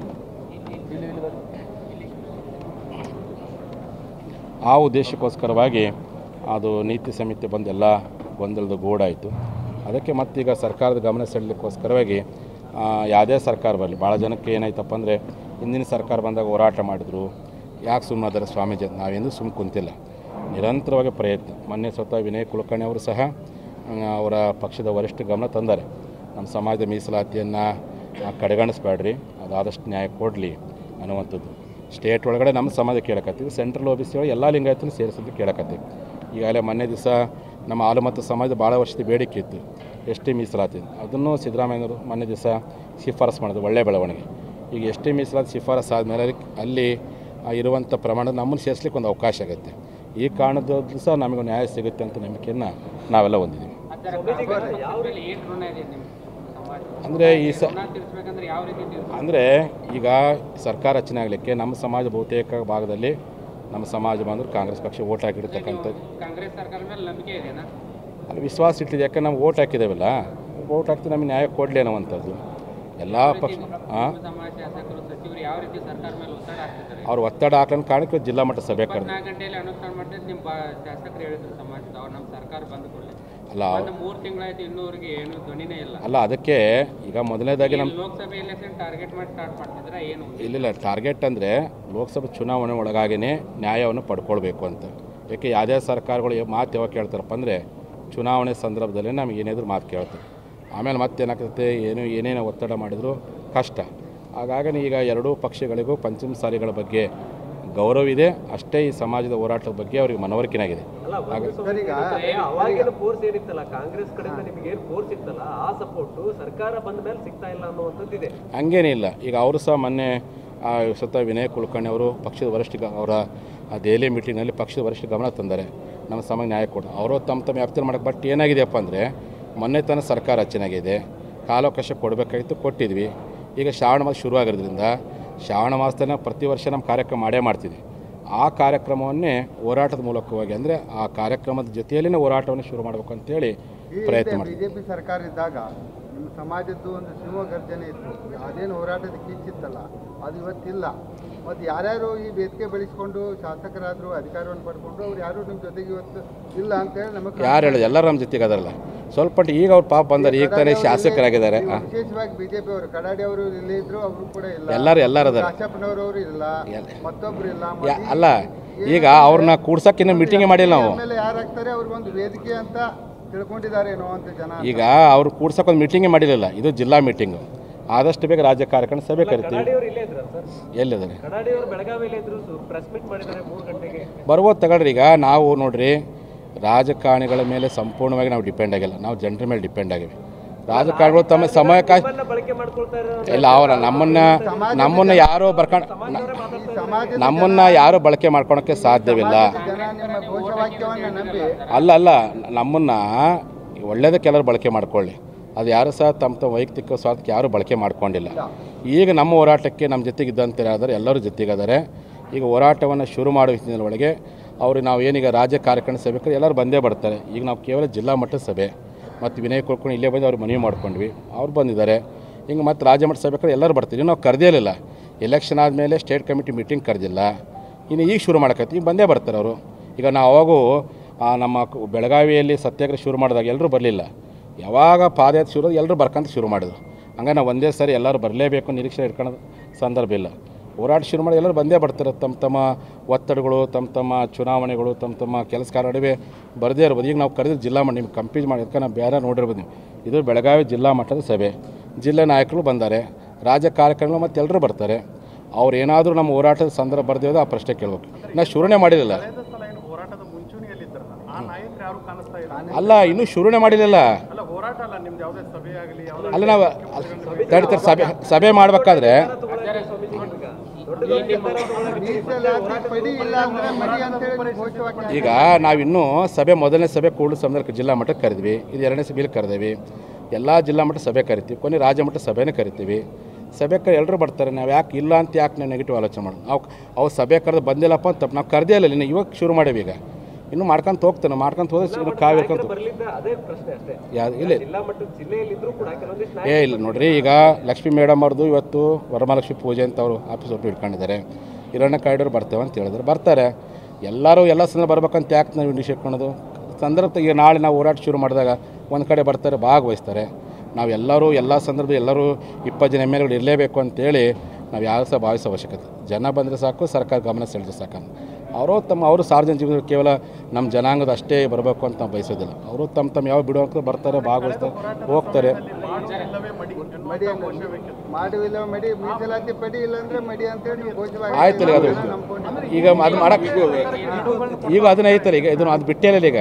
ಆ ಉದ್ದೇಶಕ್ಕೋಸ್ಕರವಾಗಿ ಅದು ನೀತಿ ಸಮಿತಿ ಬಂದೆಲ್ಲ ಗೊಂದಲದ ಗೂಡಾಯಿತು ಅದಕ್ಕೆ ಮತ್ತೀಗ ಸರ್ಕಾರದ ಗಮನ ಸೆಳಲಿಕ್ಕೋಸ್ಕರವಾಗಿ ಆ, ಯಾವುದೇ ಸರ್ಕಾರ ಬರಲಿ ಭಾಳ ಜನಕ್ಕೆ ಏನಾಯ್ತಪ್ಪ ಅಂದರೆ ಹಿಂದಿನ ಸರ್ಕಾರ ಬಂದಾಗ ಹೋರಾಟ ಮಾಡಿದ್ರು ಯಾಕೆ ಸುಮ್ಮನಾದರೆ ಸ್ವಾಮೀಜಿ ಅಂತ ನಾವೆಂದೂ ಸುಮ್ಮನೆ ಕುಂತಿಲ್ಲ ನಿರಂತರವಾಗಿ ಪ್ರಯತ್ನ ಮೊನ್ನೆ ಸ್ವತಃ ವಿನಯ್ ಕುಲಕರ್ಣಿ ಅವರು ಸಹ ಆ, ಅವರ ಪಕ್ಷದ ವರಿಷ್ಠ ಗಮನ ತಂದ್ದಾರೆ ನಮ್ಮ ಸಮಾಜದ ಮೀಸಲಾತಿಯನ್ನು ಕಡೆಗಣಿಸ್ಬೇಡ್ರಿ ಅದಾದಷ್ಟು ನ್ಯಾಯ ಕೊಡಲಿ ಅನ್ನುವಂಥದ್ದು ಸ್ಟೇಟ್ ಒಳಗಡೆ ನಮ್ಮ ಸಮಾಜ ಕೇಳಕತ್ತೀವಿ ಸೆಂಟ್ರಲ್ ಓ ಬಿ ಸಿ ಒಳಗೆ ಎಲ್ಲ ಲಿಂಗಾಯತನ ಸೇರಿಸೋದು ಕೇಳಕತ್ತೀವಿ ಈಗಾಗಲೇ ಮೊನ್ನೆ ದಿವಸ ನಮ್ಮ ಹಾಲುಮತ ಸಮಾಜದ ಭಾಳ ವರ್ಷದ ಬೇಡಿಕೆ ಇತ್ತು ಎಸ್ ಟಿ ಮೀಸಲಾತಿ ಅದನ್ನು ಸಿದ್ದರಾಮಯ್ಯನವರು ಮೊನ್ನೆ ದಿವಸ ಶಿಫಾರಸು ಮಾಡಿದ್ರು ಒಳ್ಳೆಯ ಬೆಳವಣಿಗೆ ಈಗ ಎಸ್ ಟಿ ಮೀಸಲಾತಿ ಶಿಫಾರಸು ಆದಮೇಲೆ ಅಲ್ಲಿ ಆ ಇರುವಂಥ ಪ್ರಮಾಣ ನಮ್ಮನ್ನು ಸೇರಿಸ್ಲಿಕ್ಕೆ ಒಂದು ಅವಕಾಶ ಆಗುತ್ತೆ ಈ ಕಾರಣದ ಸಹ ನಮಗೆ ನ್ಯಾಯ ಸಿಗುತ್ತೆ ಅಂತ ನಂಬಿಕೆಯನ್ನು ನಾವೆಲ್ಲ ಹೊಂದಿದ್ದೀವಿ ಅಂದರೆ ಈ ಸ ತೀರಿಸ್ಬೇಕಂದ್ರೆ ಯಾವ ರೀತಿ ತೀರ್ಸ್- ಅಂದರೆ ಈಗ ಸರ್ಕಾರ ರಚನೆ ಆಗಲಿಕ್ಕೆ ನಮ್ಮ ಸಮಾಜ ಬಹುತೇಕ ಭಾಗದಲ್ಲಿ ನಮ್ಮ ಸಮಾಜ ಬಂದರು ಕಾಂಗ್ರೆಸ್ ಪಕ್ಷ ಓಟ್ ಹಾಕಿರ್ತಕ್ಕಂಥ ಕಾಂಗ್ರೆಸ್ ಸರ್ಕಾರ ಮೇಲೆ ನಂಬಿಕೆ ಇದೆನಾ ಅಲ್ಲಿ ವಿಶ್ವಾಸ ಇಟ್ಟಿದೆ ಯಾಕೆ ನಾವು ಓಟ್ ಹಾಕಿದ್ದೇವಲ್ಲ ಓಟ್ ಹಾಕ್ತಿ ನಮಗೆ ನ್ಯಾಯ ಕೊಡಲಿ ಅನ್ನುವಂಥದ್ದು ಎಲ್ಲ ಪಕ್ಷ ಹಾಂ ನಮ್ಮ ಸಮಾಜ ಶಾಸಕರು ಸಚಿವರು ಯಾವ ರೀತಿ ಸರ್ಕಾರ ಮೇಲೆ ಒತ್ತಡ ಹಾಕ್ತಿದ್ದಾರೆ ಅವ್ರು ಒತ್ತಡ ಹಾಕ್ಲನ್ನ ಕಾರಣಕ್ಕೆ ಜಿಲ್ಲಾ ಮಟ್ಟ ಸಭೆ ಕರೆದು ಇಪ್ಪತ್ನಾಲ್ಕು ಗಂಟೆಯಲ್ಲಿ ಅನುಷ್ಠಾನ ಮಾಡ್ತಿದ್ದು ನಿಮ್ಮ ಬಾ- ಶಾಸಕರು ಹೇಳಿದ್ರು ಸಮಾಜದ ಅವ್ರು ನಮ್ಮ ಸರ್ಕಾರ ಬಂದ ಕೂಡಲೇ ಅಲ್ಲ ಒಂದು ಮೂರು ತಿಂಗಳಾಯ್ತು ಇನ್ನೂವರೆಗೆ ಏನು ಧ್ವನಿನೇ ಇಲ್ಲ ಅಲ್ಲ ಅದಕ್ಕೆ ಈಗ ಮೊದಲನೇದಾಗಿ ನಮ್ಮ ಲೋಕಸಭೆ ಎಲೆಕ್ಷನ್ ಟಾರ್ಗೆಟ್ ಮಾಡಿ ಸ್ಟಾರ್ಟ್ ಮಾಡ್ತಿದ್ರೆ ಏನು ಇಲ್ಲಿಲ್ಲ ಟಾರ್ಗೆಟ್ ಅಂದರೆ ಲೋಕಸಭೆ ಚುನಾವಣೆ ಒಳಗಾಗಿನೇ ನ್ಯಾಯವನ್ನು ಪಡ್ಕೊಳ್ಬೇಕು ಅಂತ ಯಾಕೆ ಯಾವುದೇ ಸರ್ಕಾರಗಳು ಏ- ಮಾತು ಯಾವಾಗ ಕೇಳ್ತಾರಪ್ಪ ಅಂದರೆ ಚುನಾವಣೆ ಸಂದರ್ಭದಲ್ಲಿ ನಮಗೆ ಏನಾದರೂ ಮಾತು ಕೇಳ್ತಾರೆ ಆಮೇಲೆ ಮತ್ತೇನಾಗ್ತೈತೆ ಏನು ಏನೇನು ಒತ್ತಡ ಮಾಡಿದರೂ ಕಷ್ಟ ಹಾಗಾಗಿ ಈಗ ಎರಡೂ ಪಕ್ಷಗಳಿಗೂ ಪಂಚಮ ಸಾಲಿಗಳ ಬಗ್ಗೆ ಗೌರವ ಇದೆ ಅಷ್ಟೇ ಈ ಸಮಾಜದ ಹೋರಾಟದ ಬಗ್ಗೆ ಅವರಿಗೆ ಮನವರಿಕೆನಾಗಿದೆ ಅವಾಗಿನ ಫೋರ್ಸ್ ಏನಿತ್ತಲ್ಲ ಕಾಂಗ್ರೆಸ್ ಕಡೆಯಿಂದ ನಿಮ್ಗೆ ಏನ್ ಫೋರ್ಸ್ ಇತ್ತಲ್ಲ ಆ ಸಪೋರ್ಟ್ ಸರ್ಕಾರ ಬಂದ ಮೇಲೆ ಸಿಗ್ತಾ ಇಲ್ಲ ಅನ್ನುವಂಥದ್ದಿದೆ ಹಂಗೇನಿಲ್ಲ ಈಗ ಅವರು ಸಹ ಮೊನ್ನೆ ಆ, ಸ್ವತಃ ವಿನಯ್ ಕುಲಕರ್ಣಿ ಅವರು ಪಕ್ಷದ ವರಿಷ್ಠ ಗ- ಅವರ ಆ ದೆಹಲಿ ಮೀಟಿಂಗ್ನಲ್ಲಿ ಪಕ್ಷದ ವರಿಷ್ಠ ಗಮನ ತಂದ್ದಾರೆ ನಮ್ಮ ಸಮಾಜ ನ್ಯಾಯ ಕೊಡು ಅವರು ತಮ್ಮ ತಮ್ಮ ವ್ಯಾಪ್ತಿಯಲ್ಲಿ ಮಾಡಕ್ಕೆ ಬಟ್ ಏನಾಗಿದೆಯಪ್ಪ ಅಂದರೆ ಮೊನ್ನೆ ತನಕ ಸರ್ಕಾರ ರಚನೆ ಆಗಿದೆ ಕಾಲಾವಕಾಶ ಕೊಡಬೇಕಾಗಿತ್ತು ಕೊಟ್ಟಿದ್ವಿ ಈಗ ಶ್ರಾವಣ ಮಾಸ ಶುರುವಾಗಿರೋದ್ರಿಂದ ಶ್ರಾವಣ ಮಾಸದಲ್ಲಿ ಪ್ರತಿ ವರ್ಷ ನಮ್ಮ ಕಾರ್ಯಕ್ರಮ ಮಾಡೇ ಮಾಡ್ತೀವಿ ಆ ಕಾರ್ಯಕ್ರಮವನ್ನೇ ಹೋರಾಟದ ಮೂಲಕವಾಗಿ ಅಂದರೆ ಆ ಕಾರ್ಯಕ್ರಮದ ಜೊತೆಯಲ್ಲಿನೇ ಹೋರಾಟವನ್ನು ಶುರು ಮಾಡಬೇಕು ಅಂತೇಳಿ ಪ್ರಯತ್ನ ಮಾಡ್ತೀವಿ ಬಿಜೆಪಿ ಸರ್ಕಾರ ಇದ್ದಾಗ ನಿಮ್ಮ ಸಮಾಜದ್ದು ಒಂದು ಶಿವ ಗರ್ಜನೆ ಇತ್ತು ಅದೇನು ಹೋರಾಟದ ಕಿಚ್ಚಿತ್ತಲ್ಲ ಅದು ಇವತ್ತಿಲ್ಲ ಮತ್ತು ಯಾರ್ಯಾರು ಈ ವೇದಿಕೆ ಬೆಳೆಸ್ಕೊಂಡು ಶಾಸಕರಾದರು ಅಧಿಕಾರವನ್ನು ಪಡ್ಕೊಂಡು ಅವ್ರು ಯಾರು ನಿಮ್ಮ ಜೊತೆಗೆ ಇವತ್ತು ಇಲ್ಲ ಅಂತೇಳಿ ನಮಗೆ ಯಾರು ಹೇಳೋದು ಎಲ್ಲರೂ ನಮ್ಮ ಜೊತೆಗೆ ಅದರಲ್ಲ ಸ್ವಲ್ಪ ಈಗ ಅವ್ರು ಪಾಪ ಬಂದಾರೆ ಈಗ ತಾನೇ ಶಾಸಕರಾಗಿದ್ದಾರೆ ಆ, ವಿಶೇಷವಾಗಿ ಬಿಜೆಪಿ ಅವರು ಕಡಾಡಿ ಅವರು ಇಲ್ಲೇ ಇದ್ರು ಅವರು ಕೂಡ ಇಲ್ಲ ಎಲ್ಲರೂ ಎಲ್ಲರೂ ಅದಾರೆ ಕಾಶಪ್ಪನವರು ಇಲ್ಲ ಮತ್ತೊಬ್ರು ಇಲ್ಲ ಯಾ- ಅಲ್ಲ ಈಗ ಅವ್ರನ್ನ ಕೂಡ್ಸಕ್ಕಿನ್ನ ಮೀಟಿಂಗ್ ಮಾಡಿಲ್ಲ ನಾವು ಆಮೇಲೆ ಯಾರಾಗ್ತಾರೆ ಅವ್ರಿಗೊಂದು ವೇದಿಕೆ ಅಂತ ತಿಳ್ಕೊಂಡಿದ್ದಾರೇನೋ ಅಂತ ಜನ ಈಗ ಅವ್ರು ಕೂಡ್ಸಕ್ಕೆ ಒಂದು ಮೀಟಿಂಗೇ ಮಾಡಿರಲಿಲ್ಲ ಇದು ಜಿಲ್ಲಾ ಮೀಟಿಂಗು ಆದಷ್ಟು ಬೇಗ ರಾಜ್ಯ ಕಾರ್ಯಕ್ರಮ ಸಭೆ ಕರಿತೀವಿ ಕಡಾಡಿಯವರು ಇಲ್ಲೇ ಇದ್ರ ಸರ್ ಎಲ್ಲಿದ್ದಾರೆ ಕಡಾಡಿಯವರು ಬೆಳಗಾವಿಯಲ್ಲಿ ಇದ್ರು ಪ್ರೆಸ್ ಮೀಟ್ ಮಾಡಿದ್ದಾರೆ ಮೂರು ಗಂಟೆಗೆ ಬರ್ಬೋದು ತಗೊಳ್ರಿ ಈಗ ನಾವು ನೋಡ್ರಿ ರಾಜಕಾರಣಿಗಳ ಮೇಲೆ ಸಂಪೂರ್ಣವಾಗಿ ನಾವು ಡಿಪೆಂಡ್ ಆಗಿಲ್ಲ ನಾವು ಜನರ ಮೇಲೆ ಡಿಪೆಂಡ್ ಆಗಿವಿ ರಾಜಕಾರಣಿಗಳು ತಮ್ಮ ಸಮಯಕ್ಕಾಗಿ ನಿಮ್ಮನ್ನ ಬಳಕೆ ಮಾಡ್ಕೊಳ್ತಾ ಇರೋ ಇಲ್ಲ ಅವರ ನಮ್ಮನ್ನ ನಮ್ಮನ್ನ ಯಾರೋ ಬರ್ಕೊಂಡು ಈ ಸಮಾಜದ ನಮ್ಮನ್ನ ಯಾರು ಬಳಕೆ ಮಾಡ್ಕೊಳಕ್ಕೆ ಸಾಧ್ಯವಿಲ್ಲ ಜನ ನಿಮ್ಮ ಘೋಷವಾಕ್ಯವನ್ನು ನಂಬಿ ಅಲ್ಲ ಅಲ್ಲ ನಮ್ಮನ್ನ ಒಳ್ಳೇದಕ್ಕೆ ಎಲ್ಲರೂ ಬಳಕೆ ಮಾಡ್ಕೊಳ್ಳಿ ಅದು ಯಾರು ಸಹ ತಮ್ಮ ತಮ್ಮ ವೈಯಕ್ತಿಕ ಸ್ವಾರ್ಥಕ್ಕೆ ಯಾರೂ ಬಳಕೆ ಮಾಡ್ಕೊಂಡಿಲ್ಲ ಈಗ ನಮ್ಮ ಹೋರಾಟಕ್ಕೆ ನಮ್ಮ ಜೊತೆಗಿದ್ದಂತೆ ಎಲ್ಲರೂ ಜೊತೆಗಿದ್ದಾರೆ ಈಗ ಹೋರಾಟವನ್ನು ಶುರು ಮಾಡೋ ಹಿನ್ನೆಲೆಯೊಳಗೆ ಅವರು ನಾವು ಏನೀಗ ರಾಜ್ಯ ಕಾರ್ಯಕ್ರಮ ಸಭೆ ಎಲ್ಲರೂ ಬಂದೇ ಬರ್ತಾರೆ ಈಗ ನಾವು ಕೇವಲ ಜಿಲ್ಲಾ ಮಟ್ಟದ ಸಭೆ ಮತ್ತು ವಿನಯ್ ಕುಲ್ಕರ್ಣಿ ಇಲ್ಲೇ ಬಂದು ಅವ್ರು ಮನವಿ ಮಾಡ್ಕೊಂಡ್ವಿ ಅವ್ರು ಬಂದಿದ್ದಾರೆ ಹಿಂಗೆ ಮತ್ತು ರಾಜ್ಯ ಮಟ್ಟ ಸಭೆ ಎಲ್ಲರೂ ಬರ್ತೀವಿ ನಾವು ಕರೆದೇ ಇರಲಿಲ್ಲ ಎಲೆಕ್ಷನ್ ಆದಮೇಲೆ ಸ್ಟೇಟ್ ಕಮಿಟಿ ಮೀಟಿಂಗ್ ಕರೆದಿಲ್ಲ ಇನ್ನು ಈಗ ಶುರು ಮಾಡಕತ್ತಿ ಈಗ ಬಂದೇ ಬರ್ತಾರೆ ಅವರು ಈಗ ನಾವು ಅವಾಗೂ ಆ, ನಮ್ಮ ಕ- ಬೆಳಗಾವಿಯಲ್ಲಿ ಸತ್ಯಾಗ್ರಹ ಶುರು ಮಾಡಿದಾಗ ಎಲ್ಲರೂ ಬರಲಿಲ್ಲ ಯಾವಾಗ ಪಾದಯಾತ್ರೆ ಶುರು ಎಲ್ಲರೂ ಬರ್ಕಂತ ಶುರು ಮಾಡಿದ್ರು ಹಂಗೆ ನಾವು ಒಂದೇ ಸಾರಿ ಎಲ್ಲರೂ ಬರಲೇಬೇಕು ನಿರೀಕ್ಷೆ ಇಟ್ಕೊಳ್ಳೋದು ಸಂದರ್ಭ ಇಲ್ಲ ಹೋರಾಟ ಶುರು ಮಾಡಿ ಎಲ್ಲರೂ ಬಂದೇ ಬರ್ತಾರೆ ತಮ್ಮ ತಮ್ಮ ಒತ್ತಡಗಳು ತಮ್ಮ ತಮ್ಮ ಚುನಾವಣೆಗಳು ತಮ್ಮ ತಮ್ಮ ಕೆಲಸ ಕಾರ್ಯ ನಡುವೆ ಬರದೇ ಇರ್ಬೋದು ಈಗ ನಾವು ಕರೆದಿದ್ದು ಜಿಲ್ಲಾ ಮಟ್ಟ ನಿಮ್ಗೆ ಕಂಪೀಸ್ ಮಾಡಿ ಅದಕ್ಕೆ ನಾವು ಬೇರೆ ನೋಡಿರ್ಬೋದು ನೀವು ಇದು ಬೆಳಗಾವಿ ಜಿಲ್ಲಾ ಮಟ್ಟದ ಸಭೆ ಜಿಲ್ಲಾ ನಾಯಕರು ಬಂದ್ದಾರೆ ರಾಜ್ಯ ಕಾರ್ಯಕ್ರಮಗಳು ಮತ್ತು ಎಲ್ಲರೂ ಬರ್ತಾರೆ ಅವ್ರು ಏನಾದರೂ ನಮ್ಮ ಹೋರಾಟದ ಸಂದರ್ಭ ಬರ್ದೇ ಹೋದ್ರೆ ಆ ಪ್ರಶ್ನೆ ಕೇಳಬೇಕು ನಾವು ಶುರುನೇ ಮಾಡಿರಲಿಲ್ಲ ಹೋರಾಟದ ಮುಂಚೂಣಿಯಲ್ಲಿದ್ದಾರಲ್ಲ ಆ ನಾಯಕರು ಯಾರು ಕಾಣಿಸ್ತಾ ಇಲ್ಲ ಅಲ್ಲ ಇನ್ನೂ ಶುರುನೇ ಮಾಡಿರಲಿಲ್ಲ ಅಲ್ಲ ಹೋರಾಟ ಅಲ್ಲ ನಿಮ್ದು ಯಾವುದೇ ಸಭೆ ಆಗಲಿ ಯಾವುದೇ ಅಲ್ಲ ನಾವು ತಡಿತಾರೆ ಸಭೆ ಸಭೆ ಮಾಡಬೇಕಾದ್ರೆ ಮೀಸಲಾತಿ ಪಡಿ ಇಲ್ಲ ಅಂದ್ರೆ ಮಡಿ ಅಂತೇಳಿ ಘೋಷವಾಕ್ಯ ಈಗ ನಾವಿನ್ನೂ ಸಭೆ ಮೊದಲನೇ ಸಭೆ ಕೂಡಲು ಸಂದರ್ಭ ಜಿಲ್ಲಾ ಮಟ್ಟಕ್ಕೆ ಕರೆದ್ವಿ ಇದು ಎರಡನೇ ಸಭೆಯಲ್ಲಿ ಕರೆದೇವಿ ಎಲ್ಲ ಜಿಲ್ಲಾ ಮಟ್ಟ ಸಭೆ ಕರಿತೀವಿ ಕೊನೆ ರಾಜ್ಯ ಮಟ್ಟ ಸಭೆನೇ ಕರಿತೀವಿ ಸಭೆ ಕರೆ ಎಲ್ಲರೂ ಬರ್ತಾರೆ ನಾವು ಯಾಕೆ ಇಲ್ಲ ಅಂತ ಯಾಕೆ ನಾವು ನೆಗೆಟಿವ್ ಆಲೋಚನೆ ಮಾಡೋದು ನಾವು ಅವು ಸಭೆ ಕರೆದು ಬಂದಿಲ್ಲಪ್ಪ ಅಂತ ತಪ್ಪು ನಾವು ಕರೆದೇ ಇಲ್ಲ ಇನ್ನು ಇವಾಗ ಶುರು ಮಾಡೀವಿ ಈಗ ಇನ್ನು ಮಾಡ್ಕೊಂತ ಹೋಗ್ತಾನೆ ಮಾಡ್ಕೊಂತ ಹೋದ್ರೆ ಇನ್ನು ಕಾವು ಇರ್ಕೊಂತ ಬರ್ಲಿದ್ದ ಅದೇ ಪ್ರಶ್ನೆ ಅಷ್ಟೇ ಯಾವ್ದು ಇಲ್ಲ ಜಿಲ್ಲಾ ಮಟ್ಟದ ಜಿಲ್ಲೆಯಲ್ಲಿದ್ರು ಕೂಡ ಕೆಲವೊಂದಿಷ್ಟು ಏ ಇಲ್ಲ ನೋಡ್ರಿ ಈಗ ಲಕ್ಷ್ಮೀ ಮೇಡಮ್ ಅವ್ರದ್ದು ಇವತ್ತು ವರಮಹಾಲಕ್ಷ್ಮಿ ಪೂಜೆ ಅಂತ ಅವರು ಆಫೀಸ್ ಒಟ್ಟು ಇಟ್ಕೊಂಡಿದ್ದಾರೆ ಹಿರಣ್ಯ ಕಾಯ್ಡವ್ರು ಬರ್ತೇವೆ ಅಂತ ಹೇಳಿದ್ರು ಬರ್ತಾರೆ ಎಲ್ಲರೂ ಎಲ್ಲ ಸಂದರ್ಭ ಬರ್ಬೇಕಂತ ಯಾಕೆ ನಾವು ಇಂಡಿಷ್ ಇಟ್ಕೊಳೋದು ಸಂದರ್ಭ ಈಗ ನಾಳೆ ನಾವು ಹೋರಾಟ ಶುರು ಮಾಡಿದಾಗ ಒಂದು ಕಡೆ ಬರ್ತಾರೆ ಭಾಗವಹಿಸ್ತಾರೆ ನಾವು ಎಲ್ಲರೂ ಎಲ್ಲ ಸಂದರ್ಭ ಎಲ್ಲರೂ ಇಪ್ಪತ್ತು ಜನ ಎಮ್ ಎಲ್ಗಳು ಇರಲೇಬೇಕು ಅಂತೇಳಿ ನಾವು ಯಾರು ಸಹ ಭಾವಿಸೋ ಅವಶ್ಯಕತೆ ಜನ ಬಂದರೆ ಸಾಕು ಸರ್ಕಾರ ಗಮನ ಸೆಳೆದ್ರೆ ಸಾಕು ಅವರು ತಮ್ಮ ಅವರು ಸಾರ್ವಜನಿಕ ಜೀವನದಲ್ಲಿ ಕೇವಲ ನಮ್ಮ ಜನಾಂಗದ ಅಷ್ಟೇ ಬರಬೇಕು ಅಂತ ನಾವು ಬಯಸೋದಿಲ್ಲ ಅವರು ತಮ್ಮ ತಮ್ಮ ಯಾವ ಬಿಡುವಂತ ಬರ್ತಾರೆ ಭಾಗವಹಿಸ್ತಾರೆ ಹೋಗ್ತಾರೆ ಇಲ್ಲವೇ ಮಡಿ ಎನ್ನುವ ಮಡಿ ಅಂದ್ರೆ ಮಾಡುವಿಲ್ಲ ಮಡಿ ಮೀಸಲಾತಿ ಪಡಿ ಇಲ್ಲ ಅಂದ್ರೆ ಮಡಿ ಅಂತೇಳಿ ನೀವು ಘೋಷವಾಕ್ಯ ಆಯ್ತು ಅದು ನಂಬ್ಕೊಂಡಿದ್ದೀವಿ. ಈಗ ಅದು ಮಾಡಕ್ಕೆ ಈಗ ಅದನ್ನ ಐತಲ್ಲ ಈಗ ಇದನ್ನು ಅದು ಬಿಟ್ಟೇ ಇಲ್ಲ ಈಗ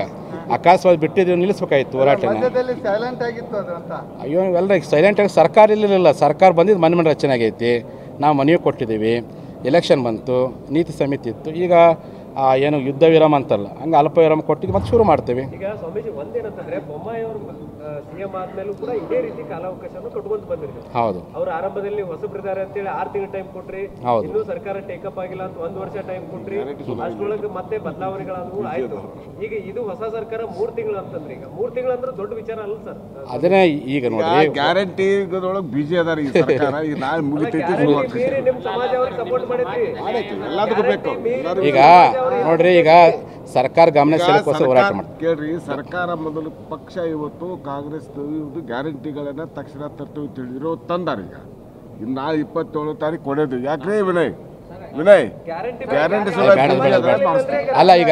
ಅಕಸ್ಮಾತ್ ಬಿಟ್ಟಿದ್ದೀವಿ ನಿಲ್ಲಿಸ್ಬೇಕಾಗಿತ್ತು ಹೋರಾಟನ ಮಧ್ಯದಲ್ಲಿ ಸೈಲೆಂಟ್ ಆಗಿತ್ತು ಅದು ಅಂತ ಅಯ್ಯೋ ಇವೆಲ್ಲ ಸೈಲೆಂಟಾಗಿ ಸರ್ಕಾರ ಇರಲಿಲ್ಲ ಸರ್ಕಾರ ಬಂದಿದ್ದು ಮನೆ ಮನೆ ರಚನೆ ಆಗೈತಿ ನಾವು ಮನವಿ ಕೊಟ್ಟಿದ್ದೀವಿ ಎಲೆಕ್ಷನ್ ಬಂತು ನೀತಿ ಸಮಿತಿ ಇತ್ತು ಈಗ ಆ, ಏನು ಯುದ್ಧ ವಿರಾಮ ಅಂತಲ್ಲ ಹಂಗೆ ಅಲ್ಪ ವಿರಾಮ ಕೊಟ್ಟಿದ್ದು ಮತ್ತೆ ಶುರು ಮಾಡ್ತೀವಿ ಈಗ ಸ್ವಾಮೀಜಿ ಒಂದೇನಂತಂದ್ರೆ ಬೊಮ್ಮಾಯಿ ಅವರು ಸಿಎಂ ಆದ್ಮೇಲೂ ಕೂಡ ಇದೇ ರೀತಿ ಕಾಲಾವಕಾಶವನ್ನು ಕಟ್ಕೊಂತ ಬಂದಿರಿ ಹೌದು ಅವ್ರ ಆರಂಭದಲ್ಲಿ ಹೊಸಬ್ರಿದ್ದಾರೆ ಅಂತೇಳಿ ಆರು ತಿಂಗಳ ಟೈಮ್ ಕೊಟ್ರಿ ಹೌದು. ಇನ್ನೂ ಸರ್ಕಾರ ಟೇಕಪ್ ಆಗಿಲ್ಲ ಅಂತ ಒಂದ್ ವರ್ಷ ಟೈಮ್ ಕೊಟ್ರಿ ಅಷ್ಟರೊಳಗೆ ಮತ್ತೆ ಬದಲಾವಣೆಗಳಾದವು ಆಯ್ತು ಈಗ ಇದು ಹೊಸ ಸರ್ಕಾರ ಮೂರ್ ತಿಂಗಳು ಅಂತಂದ್ರೆ ಈಗ ಮೂರ್ ತಿಂಗಳು ಅಂದ್ರೆ ದೊಡ್ಡ ವಿಚಾರ ಅಲ್ಲ ಸರ್ ಅದನ್ನೇ ಈಗ ನೋಡ್ರಿ ಗ್ಯಾರಂಟಿ ಬಿಜಿ ಅದಾರ ಈ ಸರ್ಕಾರ ಈಗ ನಾಳೆ ಮುಗಿತೈತಿ ಶುರು ಆಗ್ತೈತಿ ಮೀರಿ ನಿಮ್ ಸಮಾಜ ಅವ್ರಿಗೆ ಸಪೋರ್ಟ್ ಮಾಡಿದ್ರಿ ಎಲ್ಲದಕ್ಕೂ ಬೇಕು ಎಲ್ಲರಿಗೂ ಈಗ ನೋಡ್ರಿ ಈಗ ಸರ್ಕಾರ ಗಮನ ಸೆಳೆಕೋಸ್ಕರ ಹೋರಾಟ ಸರ್ಕಾರ- ಮಾಡ್ತೀವಿ ಕೇಳ್ರಿ ಸರ್ಕಾರ ಮೊದಲು ಪಕ್ಷ ಇವತ್ತು ಕಾಂಗ್ರೆಸ್ ಇವ್ರದ್ದು ಗ್ಯಾರಂಟಿಗಳನ್ನ ತಕ್ಷಣ ತರ್ತೀವಿ ತಿಳಿದಿರೋ ತಂದಾರ ಈಗ ಇನ್ನು ನಾಳೆ ಇಪ್ಪತ್ತೇಳು ತಾರೀಕು ಕೊಡೋದು ಯಾಕ್ರಿ ವಿನಯ್ ವಿನಯ್ ಗ್ಯಾರಂಟಿ ಗ್ಯಾರಂಟಿ ಬೇಡ ಬೇಡ ಬೇಡ ಅಲ್ಲ ಈಗ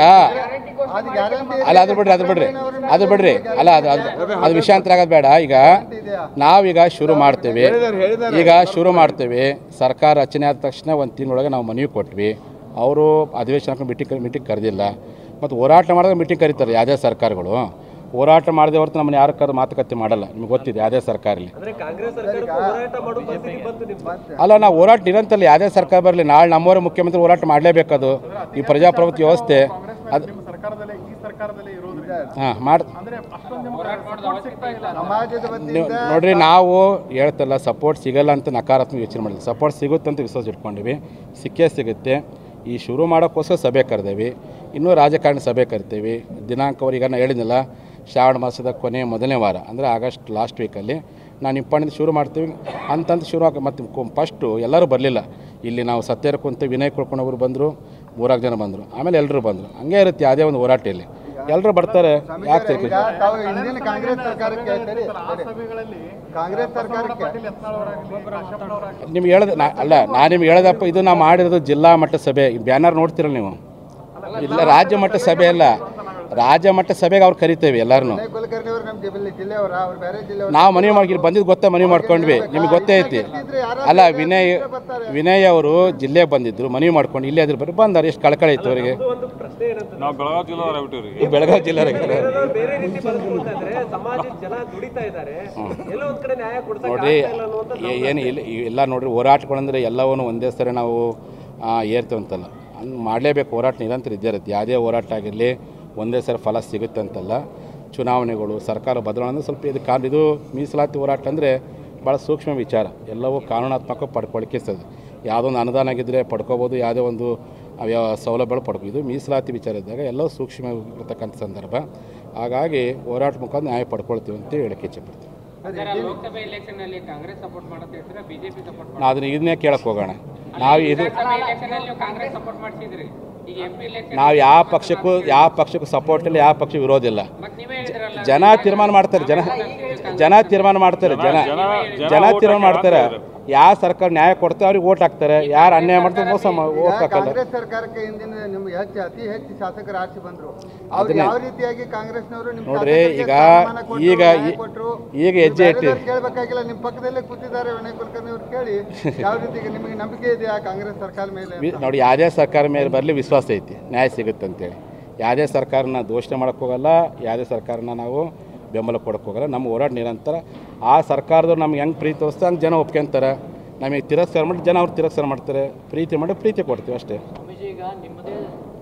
ಅದು ಗ್ಯಾರಂಟಿ ಅಲ್ಲ ಅದು ಬಿಡ್ರಿ ಅದು ಬಿಡ್ರಿ ಅದು ಬಿಡ್ರಿ ಅಲ್ಲ ಅದು ಅದು ಅದು ವಿಷಯಾಂತರ ಆಗೋದು ಬೇಡ ಈಗ ಇದೆಯಾ ನಾವೀಗ ಶುರು ಮಾಡ್ತೇವೆ ಈಗ ಶುರು ಮಾಡ್ತೇವೆ ಸರ್ಕಾರ ರಚನೆ ಆದ ತಕ್ಷಣ ಒಂದು ತಿಂಗಳೊಳಗೆ ನಾವು ಮನವಿ ಕೊಟ್ವಿ ಅವರು ಅಧಿವೇಶನಕ್ಕೆ ಮೀಟಿಂಗ್ ಮೀಟಿಂಗ್ ಕರೆದಿಲ್ಲ ಮತ್ತು ಹೋರಾಟ ಮಾಡಿದ್ರೆ ಮೀಟಿಂಗ್ ಕರೀತಾರೆ ಯಾವುದೇ ಸರ್ಕಾರಗಳು ಹೋರಾಟ ಮಾಡದೆ ಹೊರತು ನಮ್ಮನ್ನು ಯಾರು ಕರೆದು ಮಾತುಕತೆ ಮಾಡಲ್ಲ ನಿಮ್ಗೆ ಗೊತ್ತಿದೆ ಯಾವುದೇ ಸರ್ಕಾರ ಇರಲಿ ಅಂದ್ರೆ ಕಾಂಗ್ರೆಸ್ ಸರ್ಕಾರ ಹೋರಾಟ ಮಾಡೋ ಪರಿಸ್ಥಿತಿ ಬಂತು ನಿಮ್ಗೆ ಅಲ್ಲ ನಾವು ಹೋರಾಟ ನಿರಂತರ ಯಾವುದೇ ಸರ್ಕಾರ ಬರಲಿ ನಾಳೆ ನಮ್ಮವರ ಮುಖ್ಯಮಂತ್ರಿ ಹೋರಾಟ ಮಾಡಲೇಬೇಕದು ಈ ಪ್ರಜಾಪ್ರಭುತ್ವ ವ್ಯವಸ್ಥೆ ಅದು ನಿಮ್ಮ ಸರ್ಕಾರದಲ್ಲೇ ಈ ಸರ್ಕಾರದಲ್ಲೇ ಇರೋದ್ರಿಂದ ಹಾಂ ಮಾಡಿ ಅಂದ್ರೆ ಅಷ್ಟೊಂದು ನಿಮ್ಗೆ support ಸಿಗ್ತಾ ಇಲ್ಲ ಸಮಾಜದ ನೀವು ವತಿಯಿಂದ ನೋಡ್ರಿ ನಾವು ಹೇಳ್ತಲ್ಲ ಸಪೋರ್ಟ್ ಸಿಗಲ್ಲ ಅಂತ ನಕಾರಾತ್ಮಕ ಯೋಚನೆ ಮಾಡಿಲ್ಲ ಸಪೋರ್ಟ್ ಸಿಗುತ್ತೆ ಅಂತ ವಿಶ್ವಾಸ ಇಟ್ಕೊಂಡಿವಿ ಸಿಕ್ಕೇ ಸಿಗುತ್ತೆ ಈ ಶುರು ಮಾಡೋಕ್ಕೋಸ್ಕರ ಸಭೆ ಕರೆದೇವಿ ಇನ್ನೂ ರಾಜಕಾರಣ ಸಭೆ ಕರಿತೀವಿ ದಿನಾಂಕವರು ಈಗ ನಾನು ಹೇಳಿದ್ನಲ್ಲ ಶ್ರಾವಣ ಮಾಸದ ಕೊನೆ ಮೊದಲನೇ ವಾರ ಅಂದರೆ ಆಗಸ್ಟ್ ಲಾಸ್ಟ್ ವೀಕಲ್ಲಿ ನಾನು ಇಂಪಾರ್ಟೆಂಟ್ ಶುರು ಮಾಡ್ತೀವಿ ಅಂತಂತ ಶುರು ಆಗ ಮತ್ತು ಫಸ್ಟು ಎಲ್ಲರೂ ಬರಲಿಲ್ಲ ಇಲ್ಲಿ ನಾವು ಸತ್ಯರ ಕುಂತ ವಿನಯ್ ಕುಳ್ಕೊಂಡವರು ಬಂದರು ಮೂರಾರು ಜನ ಬಂದರು ಆಮೇಲೆ ಎಲ್ಲರೂ ಬಂದರು ಹಂಗೆ ಇರುತ್ತೆ ಯಾವುದೇ ಒಂದು ಹೋರಾಟ ಇಲ್ಲಿ ಎಲ್ಲರೂ ಬರ್ತಾರೆ ಯಾಕೆ ಈಗ ತಾವು ಹಿಂದಿನ ಕಾಂಗ್ರೆಸ್ ಸರ್ಕಾರಕ್ಕೆ ಸರಿ, ಆ ಸರಿ. ಸಭೆಗಳಲ್ಲಿ ಕಾಂಗ್ರೆಸ್ ಸರ್ಕಾರಕ್ಕೆ ಪಾಟೀಲ್ ಯತ್ನಾಳ್ ಅವರಾಗ್ಲಿ ಕಾಶ್ಯಪ್ನವರಾಗ್ಲಿ ನಿಮ್ಗೆ ಹೇಳ್ದೆ ನಾ ಅಲ್ಲ ನಾನು ನಿಮ್ಗೆ ಹೇಳ್ದಪ್ಪ ಇದು ನಾವು ಮಾಡಿರೋದು ಜಿಲ್ಲಾ ಮಟ್ಟ ಸಭೆ ಈ ಬ್ಯಾನರ್ ನೋಡ್ತೀರಲ್ಲ ನೀವು ಇಲ್ಲ ರಾಜ್ಯ ಮಟ್ಟ ಸಭೆ ಅಲ್ಲ ರಾಜ್ಯ ಮಟ್ಟ ಸಭೆಗೆ ಅವ್ರು ಕರಿತೇವೆ ಎಲ್ಲರನ್ನು ವಿನಯ್ ಕುಲಕರ್ಣಿ ಅವರು ನಮ್ಮ ಜಿಲ್ಲೆ ಜಿಲ್ಲೆಯವರ ಅವ್ರು ಬೇರೆ ಜಿಲ್ಲೆಯವರು ನಾವು ಮನವಿ ಮಾಡಿ ಇಲ್ಲಿ ಬಂದಿದ್ದು ಗೊತ್ತಾ ಮನವಿ ಮಾಡ್ಕೊಂಡ್ವಿ ನಿಮ್ಗೆ ಗೊತ್ತೇ ಐತಿ ಅಲ್ಲ ವಿನಯ್ ವಿನಯ್ ಅವರು ಜಿಲ್ಲೆಗೆ ಬಂದಿದ್ರು ಮನವಿ ಮಾಡ್ಕೊಂಡು ಇಲ್ಲೇ ಅದ್ರ ಬರ್ರಿ ಬಂದಾರೆ ಎಷ್ಟು ಕಳಕಳಿ ಐತೆ ಅವರಿಗೆ ಇದು ಒಂದು ಪ್ರಶ್ನೆ ಏನಂತ ನಾವು ಬೆಳಗಾವಿ ಜಿಲ್ಲೆದವ್ರು ಆಗ್ಬಿಟ್ಟಿವ್ರಿ ಈ ಬೆಳಗಾವಿ ಜಿಲ್ಲೆ ಬೇರೆಯವ್ರು ಬೇರೆ ರೀತಿ ಬದುಕ್ತಾ ಇದ್ರೆ ಸಮಾಜದ ಜನ ದುಡಿತಾ ಇದ್ದಾರೆ ಎಲ್ಲೋ ಒಂದ್ ಕಡೆ ನ್ಯಾಯ ಕೊಡ್ಸಕ್ ನೋಡ್ರಿ ಆಗ್ತಾ ಇಲ್ಲ ಅನ್ನುವಂಥದ್ದು ಏ- ಏನು ಇಲ್ಲ ಎಲ್ಲ ನೋಡ್ರಿ ಹೋರಾಟಗಳಂದ್ರೆ ಎಲ್ಲವನ್ನು ಒಂದೇ ಸರಿ ನಾವು ಆ, ಏರ್ತೇವೆ ಅಂತಲ್ಲ ಹಂಗೆ ಮಾಡಲೇಬೇಕು ಹೋರಾಟ ನಿರಂತರ ಇದ್ದೇ ಇರುತ್ತೆ ಯಾವುದೇ ಹೋರಾಟ ಆಗಿರಲಿ ಒಂದೇ ಸರಿ ಫಲ ಸಿಗುತ್ತೆ ಅಂತಲ್ಲ ಚುನಾವಣೆಗಳು ಸರ್ಕಾರ ಬದಲಾವಣೆ ಅಂದ್ರೆ ಸ್ವಲ್ಪ ಇದು ಕಾನ್ ಇದು ಮೀಸಲಾತಿ ಹೋರಾಟ ಅಂದರೆ ಭಾಳ ಸೂಕ್ಷ್ಮ ವಿಚಾರ ಎಲ್ಲವೂ ಕಾನೂನಾತ್ಮಕ ಪಡ್ಕೊಳಕ್ಕೆ ಸದು ಯಾವುದೋ ಒಂದು ಅನುದಾನ ಆಗಿದ್ದರೆ ಪಡ್ಕೋಬೋದು ಯಾವುದೇ ಒಂದು ಅವ್ಯಾವ ಸೌಲಭ್ಯಗಳು ಪಡ್ಕೋ ಇದು ಮೀಸಲಾತಿ ವಿಚಾರ ಇದ್ದಾಗ ಎಲ್ಲವೂ ಸೂಕ್ಷ್ಮ ಇರತಕ್ಕಂಥ ಸಂದರ್ಭ ಹಾಗಾಗಿ ಹೋರಾಟ ಮುಖಾಂತರ ನ್ಯಾಯ ಪಡ್ಕೊಳ್ತೀವಿ ಅಂತ ಹೇಳಕ್ಕೆ ಇಚ್ಛೆಪಡ್ತೀವಿ ಸರ್ ಆ ಲೋಕಸಭೆ ಎಲೆಕ್ಷನ್ ಅಲ್ಲಿ ಕಾಂಗ್ರೆಸ್ ಸಪೋರ್ಟ್ ಮಾಡುತ್ತೆ ಹೇಳ್ತೀರಾ ಬಿಜೆಪಿ ಸಪೋರ್ಟ್ ನಾವು ಅದನ್ನ ಇದನ್ನೇ ಕೇಳಕ್ಕೆ ಹೋಗೋಣ ನಾವು ಇದು ವಿಧಾನಸಭೆ ಎಲೆಕ್ಷನ್ ಅಲ್ಲಿ ನೀವು ಕಾಂಗ್ರೆಸ್ ಸಪೋರ್ಟ್ ಮಾಡ್ಸಿದ್ರಿ ಈಗ ಎಂ ಪಿ ಎಲೆಕ್ಷನ್ ನಾವು ಯಾವ ಪಕ್ಷಕ್ಕೂ ಯಾವ ಪಕ್ಷಕ್ಕೂ ಸಪೋರ್ಟ್ ಇಲ್ಲ ಯಾವ ಪಕ್ಷ ವಿರೋಧ ಇಲ್ಲ ಮತ್ತೆ ನೀವೇ ಹೇಳಿದ್ರಲ್ಲ ಜನ ತೀರ್ಮಾನ ಮಾಡ್ತಾರೆ ಜನ ಜನ ತೀರ್ಮಾನ ಮಾಡ್ತಾರೆ ಜನ ಜನ ತೀರ್ಮಾನ ಮಾಡ್ತಾರೆ ಯಾವ ಸರ್ಕಾರ ನ್ಯಾಯ ಕೊಡ್ತಾರೆ ಅವ್ರಿಗೆ ಓಟ್ ಹಾಕ್ತಾರೆ ಯಾರು ಅನ್ಯಾಯ ಮಾಡ್ತಾರೆ ಮೋಸ ಈಗ ಓಟ್ ಹಾಕಲ್ಲ ಕಾಂಗ್ರೆಸ್ ಸರ್ಕಾರಕ್ಕೆ ಹಿಂದಿನ ನಿಮ್ಮ ಹೆಚ್ಚು ಅತಿ ಹೆಚ್ಚು ಶಾಸಕರು ಆರಿಸಿ ಬಂದ್ರು ಅವ್ರು ಯಾವ ರೀತಿಯಾಗಿ ಕಾಂಗ್ರೆಸ್ನವರು ನಿಮ್ಮ ನೋಡ್ರಿ, ಶಾಸಕರಿಗೆ ಈಗ ಸ್ಥಾನಮಾನ ಕೊಟ್ರು, ಈಗ ನ್ಯಾಯ ಈ- ಕೊಟ್ರು. ಈಗ ಹೆಜ್ಜೆ ನೀವು ಇಟ್ಟು ಬೇರೆದವ್ರು ಕೇಳ್ಬೇಕಾಗಿಲ್ಲ ನಿಮ್ಮ ಪಕ್ಕದಲ್ಲೇ ಕೂತಿದ್ದಾರೆ ವಿನಯ್ ಕುಲಕರ್ಣಿ ಅವ್ರು ಕೇಳಿ ಯಾವ ರೀತಿ ನಿಮಗೆ ನಂಬಿಕೆ ಇದೆಯಾ ಕಾಂಗ್ರೆಸ್ ಸರ್ಕಾರ ಮೇಲೆ ವಿ- ನೋಡಿ ಯಾವುದೇ ಸರ್ಕಾರ ಮೇಲೆ ಬರಲಿ ವಿಶ್ವಾಸ ಐತಿ ನ್ಯಾಯ ಸಿಗುತ್ತೆ ಅಂತೇಳಿ ಯಾವುದೇ ಸರ್ಕಾರನ ದೋಷಣೆ ಮಾಡೋಕ್ಕೆ ಹೋಗಲ್ಲ ಯಾವುದೇ ಸರ್ಕಾರನ ನಾವು ಬೆಂಬಲ ಕೊಡೋಕ್ಕೆ ಹೋಗಲ್ಲ ನಮ್ಮ ಹೋರಾಟ ನಿರಂತರ ಆ ಸರ್ಕಾರದವ್ರು ನಮ್ಗೆ ಹೆಂಗೆ ಪ್ರೀತಿ ತೋರಿಸ್ತಾ ಹಂಗೆ ಜನ ಒಪ್ಕೊಂತಾರೆ ನಮಗೆ ತಿರಸ್ಕಾರ ಮಾಡಿ ಜನ ಅವ್ರು ತಿರಸ್ಕಾರ ಮಾಡ್ತಾರೆ ಪ್ರೀತಿ ಮಾಡಿ ಪ್ರೀತಿ ಕೊಡ್ತೀವಿ ಅಷ್ಟೇ ಸ್ವಾಮೀಜಿ ಈಗ ನಿಮ್ಮದೇ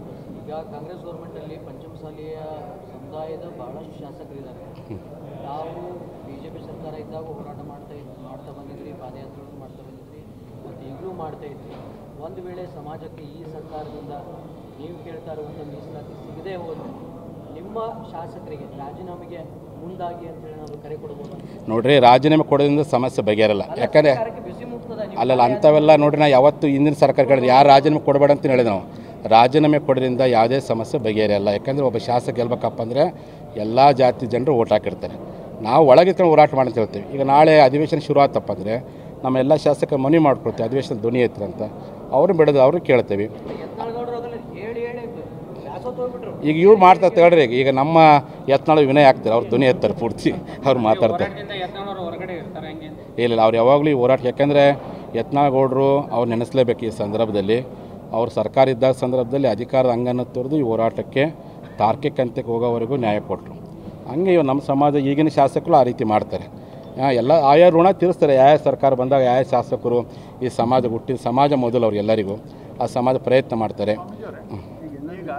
ಈಗ ಕಾಂಗ್ರೆಸ್ ಗೌರ್ಮೆಂಟಲ್ಲಿ ಪಂಚಮಸಾಲಿಯ ಸಮುದಾಯದ ಬಹಳಷ್ಟು ಶಾಸಕರಿದ್ದಾರೆ ತಾವು ಬಿ ಜೆ ಪಿ ಸರ್ಕಾರ ಇದ್ದಾಗ ಹೋರಾಟ ಮಾಡ್ತಾ ಇದ್ ಮಾಡ್ತಾ ಬಂದಿದ್ರಿ ಪಾದಯಾತ್ರೆಗಳು ಮಾಡ್ತಾ ಬಂದಿದ್ರಿ ಮತ್ತು ಈಗಲೂ ಮಾಡ್ತಾ ಇದ್ರಿ ಒಂದು ವೇಳೆ ಸಮಾಜಕ್ಕೆ ಈ ಸರ್ಕಾರದಿಂದ ನೀವು ಕೇಳ್ತಾ ಇರುವಂಥ ಮೀಸಲಾತಿ ಸಿಗದೇ ಹೋದರೆ ನಿಮ್ಮ ಶಾಸಕರಿಗೆ ರಾಜೀನಾಮೆಗೆ ಮುಂದಾಗಿ ಅಂತೇಳಿ ನಾವು ಕರೆ ಕೊಡ್ಬೋದು ನೋಡ್ರಿ ರಾಜೀನಾಮೆ ಕೊಡೋದ್ರಿಂದ ಸಮಸ್ಯೆ ಬಗೆಹರಲ್ಲ ಯಾಕಂದರೆ ಸರ್ಕಾರಕ್ಕೆ ಬಿಸಿ ಮುಟ್ತದ ನಿಮ್ಮ ಅಲ್ಲಲ್ಲ ಅಂಥವೆಲ್ಲ ನೋಡ್ರಿ ನಾ ಯಾವತ್ತು ಹಿಂದಿನ ಸರ್ಕಾರಗಳು ಯಾರು ರಾಜೀನಾಮೆ ಕೊಡಬೇಡ ಅಂತ ಹೇಳಿದೆ ನಾವು ರಾಜೀನಾಮೆ ಕೊಡೋದ್ರಿಂದ ಯಾವುದೇ ಸಮಸ್ಯೆ ಬಗೆಹರಿಯಲ್ಲ ಯಾಕಂದರೆ ಒಬ್ಬ ಶಾಸಕ ಗೆಲ್ಬೇಕಪ್ಪ ಅಂದರೆ ಎಲ್ಲ ಜಾತಿ ಜನರು ಓಟ್ ಹಾಕಿರ್ತಾರೆ ನಾವು ಒಳಗಿತ್ಕೊಂಡು ಹೋರಾಟ ಮಾಡಿ ಅಂತ ಹೇಳ್ತೀವಿ ಈಗ ನಾಳೆ ಅಧಿವೇಶನ ಶುರು ಆತಪ್ಪ ಅಂದರೆ ನಮ್ಮ ಎಲ್ಲ ಶಾಸಕರು ಮನವಿ ಮಾಡ್ಕೊಳ್ತೀವಿ ಅಧಿವೇಶನ ಧ್ವನಿ ಐತ್ರ ಅಂತ ಅವ್ರನ್ನ ಬಿಡೋದು ಅವ್ರಿಗೆ ಕೇಳ್ತೇವೆ ಯತ್ನಾಳ್ಗೌಡರು ಅದನ್ನ ಹೇಳಿ ಹೇಳಿ ಬ್ಯಾಸೋತ್ ಹೋಗ್ಬಿಟ್ರು ಈಗ ಇವ್ರು ಮಾಡ್ತಾರೆ ತಗೊಳ್ರಿ ಈಗ ಈಗ ನಮ್ಮ ಯತ್ನಾಳ ವಿನಯ್ ಆಗ್ತಾರೆ ಅವ್ರು ಧ್ವನಿ ಎತ್ತಾರೆ ಪೂರ್ತಿ ಅವ್ರು ಮಾತಾಡ್ತಾರೆ ಹೋರಾಟದಿಂದ ಯತ್ನಾಳವ್ರು ಹೊರಗಡೆ ಇರ್ತಾರೆ ಹೆಂಗೆ ಅಂತ ಇಲ್ಲ ಅವ್ರು ಯಾವಾಗಲೂ ಈ ಹೋರಾಟ ಯಾಕೆಂದರೆ ಯತ್ನಾಳಗೌಡರು ಅವ್ರು ನೆನೆಸ್ಲೇಬೇಕು ಈ ಸಂದರ್ಭದಲ್ಲಿ ಅವ್ರು ಸರ್ಕಾರ ಇದ್ದಾಗ ಸಂದರ್ಭದಲ್ಲಿ ಅಧಿಕಾರದ ಅಂಗನ್ನು ತೊರೆದು ಈ ಹೋರಾಟಕ್ಕೆ ತಾರ್ಕಿಕ ಹಂತಕ್ಕೆ ಹೋಗೋವರೆಗೂ ನ್ಯಾಯ ಕೊಟ್ಟರು ಹಂಗೆ ಇವ್ ನಮ್ಮ ಸಮಾಜ ಈಗಿನ ಶಾಸಕರು ಆ ರೀತಿ ಮಾಡ್ತಾರೆ ಆ, ಎಲ್ಲ ಆಯಾ ಋಣ ತೀರಿಸ್ತಾರೆ ಯಾವ ಸರ್ಕಾರ ಬಂದಾಗ ಯಾವ ಶಾಸಕರು ಈ ಸಮಾಜ ಹುಟ್ಟಿದ ಸಮಾಜ ಮೊದಲು ಅವ್ರು ಎಲ್ಲರಿಗೂ ಆ ಸಮಾಜ ಪ್ರಯತ್ನ ಮಾಡ್ತಾರೆ ಈಗ